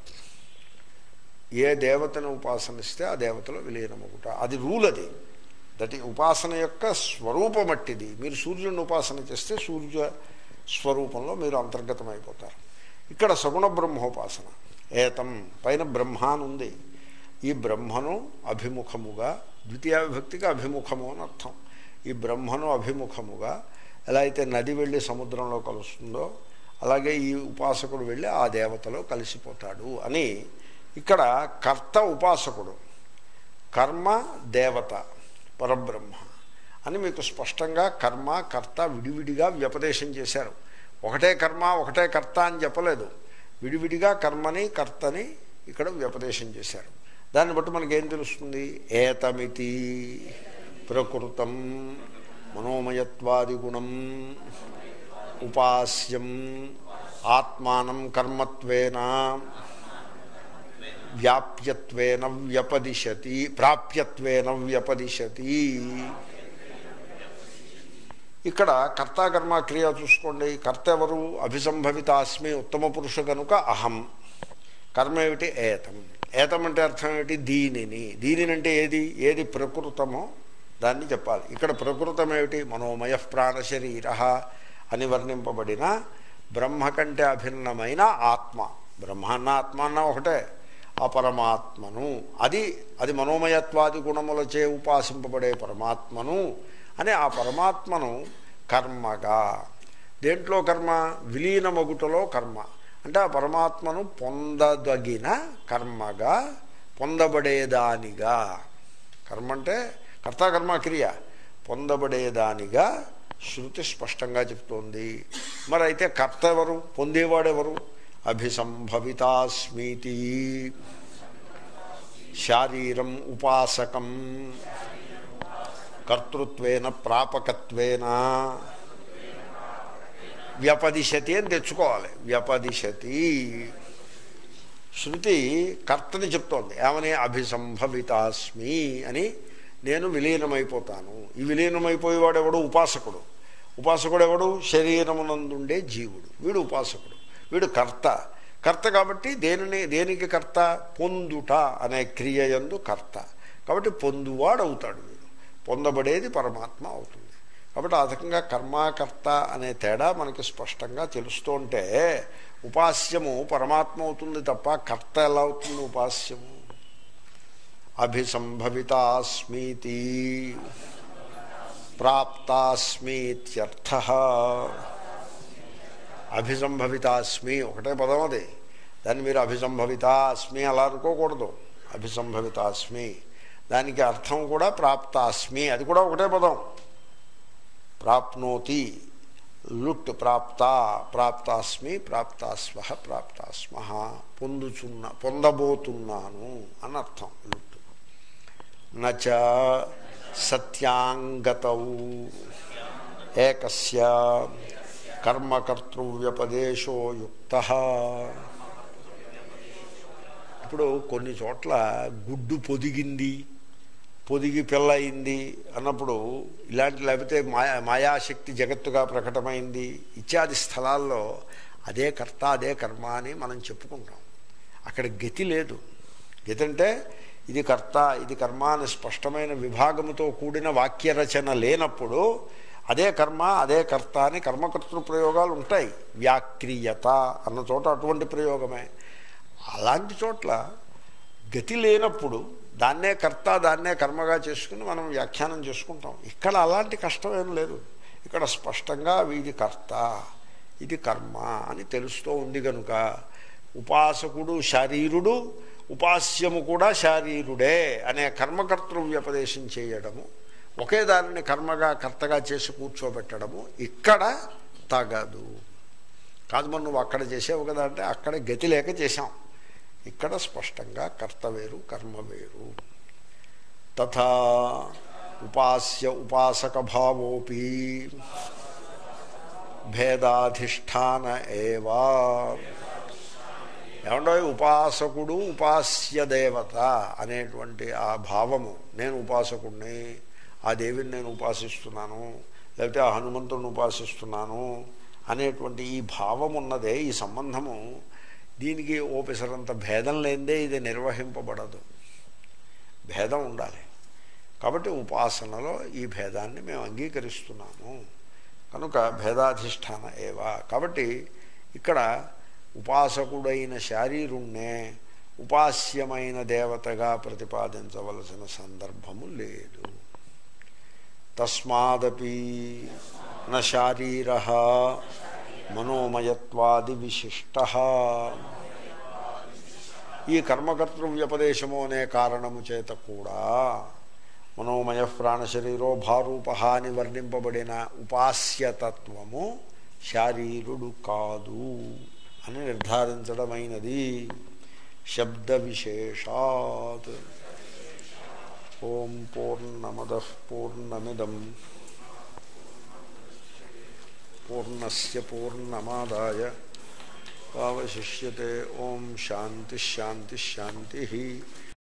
Speaker 1: ఏ దేవతను ఉపాసనిస్తే ఆ దేవతలో విలీనమగుట అది రూల్ అది దట్ ఉపాసన యొక్క స్వరూపమట్టిది మీరు సూర్యుడిని ఉపాసన చేస్తే సూర్య స్వరూపంలో మీరు అంతర్గతమైపోతారు ఇక్కడ సగుణ బ్రహ్మోపాసన ఏతం పైన బ్రహ్మ అని ఉంది ఈ బ్రహ్మను అభిముఖముగా ద్వితీయ విభక్తిగా అభిముఖము అని అర్థం ఈ బ్రహ్మను అభిముఖముగా ఎలా అయితే నది వెళ్ళి సముద్రంలో కలుస్తుందో అలాగే ఈ ఉపాసకుడు వెళ్ళి ఆ దేవతలో కలిసిపోతాడు అని ఇక్కడ కర్త ఉపాసకుడు కర్మ దేవత పరబ్రహ్మ అని మీకు స్పష్టంగా కర్మ కర్త విడివిడిగా వ్యపదేశం చేశారు ఒకటే కర్మ ఒకటే కర్త అని చెప్పలేదు విడివిడిగా కర్మని కర్తని ఇక్కడ వ్యపదేశం చేశారు దాన్ని బట్టి మనకేం తెలుస్తుంది ఏతమితి ప్రకృతం మనోమయత్వాది గుణం ఉపాస్యం ఆత్మానం కర్మత్వేన వ్యాప్యత్వేన వ్యపదిశతి ప్రాప్యత్వేన వ్యపదిశతి ఇక్కడ కర్తాకర్మ క్రియ చూసుకోండి కర్త ఎవరు అభిసంభవితాస్మి ఉత్తమ పురుష కనుక అహం కర్మ ఏమిటి ఏతం ఏతం అంటే అర్థం ఏమిటి దీనిని దీనిని అంటే ఏది ఏది ప్రకృతమో దాన్ని చెప్పాలి ఇక్కడ ప్రకృతం ఏమిటి మనోమయ ప్రాణ శరీర అని వర్ణింపబడిన బ్రహ్మ కంటే అభిన్నమైన ఆత్మ బ్రహ్మ అన్న ఆత్మ అన్న ఒకటే ఆ పరమాత్మను అది అది మనోమయత్వాది గుణములచే ఉపాసింపబడే పరమాత్మను అని ఆ పరమాత్మను కర్మగా దేంట్లో కర్మ విలీనమగుటలో కర్మ అంటే ఆ పరమాత్మను పొందదగిన కర్మగా పొందబడేదానిగా కర్మ అంటే కర్తాకర్మ క్రియ పొందబడేదానిగా శృతి స్పష్టంగా చెప్తోంది మరి అయితే కర్త ఎవరు పొందేవాడెవరు అభిసంభవితాస్మీతి శారీరం ఉపాసకం కర్తృత్వేన ప్రాపకత్వేన వ్యపదిశతి అని తెచ్చుకోవాలి వ్యపదిశతి శృతి కర్తని చెప్తోంది ఏమని అభిసంభవితాస్మి అని నేను విలీనమైపోతాను ఈ విలీనమైపోయేవాడు ఎవడు ఉపాసకుడు ఉపాసకుడు ఎవడు శరీరమునందుండే జీవుడు వీడు ఉపాసకుడు వీడు కర్త కర్త కాబట్టి దేనిని దేనికి కర్త పొందుట అనే క్రియ యందు కర్త కాబట్టి పొందువాడు అవుతాడు వీడు పొందబడేది పరమాత్మ అవుతుంది కాబట్టి ఆ రకంగా కర్మాకర్త అనే తేడా మనకి స్పష్టంగా తెలుస్తుంటే ఉపాస్యము పరమాత్మ అవుతుంది తప్ప కర్త ఎలా అవుతుంది ఉపాస్యము అభిసంభవితాస్మీతి ప్రాప్తాస్మీత్యర్థ అభిసంభవితాస్మి ఒకటే పదం అది దాన్ని మీరు అభిసంభవితాస్మి అలా అనుకోకూడదు అభిసంభవితాస్మి దానికి అర్థం కూడా ప్రాప్తాస్మి అది కూడా ఒకటే పదం ప్రాప్నోతి లుట్ ప్రాప్త ప్రాప్తాస్మి ప్రాప్తాస్వ ప్రాప్తాస్మ పొందుచున్న పొందబోతున్నాను అని అర్థం లుట్ నచ సత్యాంగతౌ ఏకస్య కర్మకర్తృవ్యపదేశో యుక్త ఇప్పుడు కొన్ని చోట్ల గుడ్డు పొదిగింది పొదిగి పిల్ల అయింది అన్నప్పుడు ఇలాంటి లేకపోతే మాయా మాయాశక్తి జగత్తుగా ప్రకటమైంది ఇత్యాది స్థలాల్లో అదే కర్త అదే కర్మ అని మనం చెప్పుకుంటాం అక్కడ గతి లేదు గతి అంటే ఇది కర్త ఇది కర్మ అని స్పష్టమైన విభాగముతో కూడిన వాక్య రచన లేనప్పుడు అదే కర్మ అదే కర్త అని కర్మకర్తృ ప్రయోగాలు ఉంటాయి వ్యాక్రియత అన్న చోట అటువంటి ప్రయోగమే అలాంటి చోట్ల గతి లేనప్పుడు దాన్నే కర్త దాన్నే కర్మగా చేసుకుని మనం వ్యాఖ్యానం చేసుకుంటాం ఇక్కడ అలాంటి కష్టం ఏం లేదు ఇక్కడ స్పష్టంగా ఇది కర్త ఇది కర్మ అని తెలుస్తూ ఉంది కనుక ఉపాసకుడు శారీరుడు ఉపాస్యము కూడా శారీరుడే అనే కర్మకర్తృ వ్యపదేశం చేయడము ఒకే దానిని కర్మగా కర్తగా చేసి కూర్చోబెట్టడము ఇక్కడ తగదు కాదు మరి నువ్వు అక్కడ చేసావు కదా అంటే అక్కడ గతి లేక చేశాం ఇక్కడ స్పష్టంగా కర్త వేరు కర్మ వేరు తథా ఉపాస్య ఉపాసక భావోపి భేదాధిష్టాన ఏవా ఏమండో ఉపాసకుడు ఉపాస్య దేవత అనేటువంటి ఆ భావము నేను ఉపాసకుడిని ఆ దేవిని నేను ఉపాసిస్తున్నాను లేకపోతే ఆ హనుమంతుడిని ఉపాసిస్తున్నాను అనేటువంటి ఈ భావం ఉన్నదే ఈ సంబంధము దీనికి ఓపెసరంత భేదం లేదే ఇది నిర్వహింపబడదు భేదం ఉండాలి కాబట్టి ఉపాసనలో ఈ భేదాన్ని మేము అంగీకరిస్తున్నాము కనుక భేదాధిష్టాన ఏవా కాబట్టి ఇక్కడ ఉపాసకుడైన శారీరుణ్ణే ఉపాస్యమైన దేవతగా ప్రతిపాదించవలసిన సందర్భము లేదు తస్మాదపి న శారీర మనోమయత్వాది విశిష్ట ఈ కర్మకర్తృ వ్యపదేశము అనే కారణము చేత కూడా మనోమయ ప్రాణశరీరో భారూప అని వర్ణింపబడిన ఉపాస్యతత్వము శారీరుడు కాదు అని నిర్ధారించడమైనది శబ్ద విశేషాత్ ఓం పూర్ణమద పూర్ణమిదం పూర్ణస్య పూర్ణమాదాయ అవశిష్యతే ఓం శాంతి శాంతి శాంతి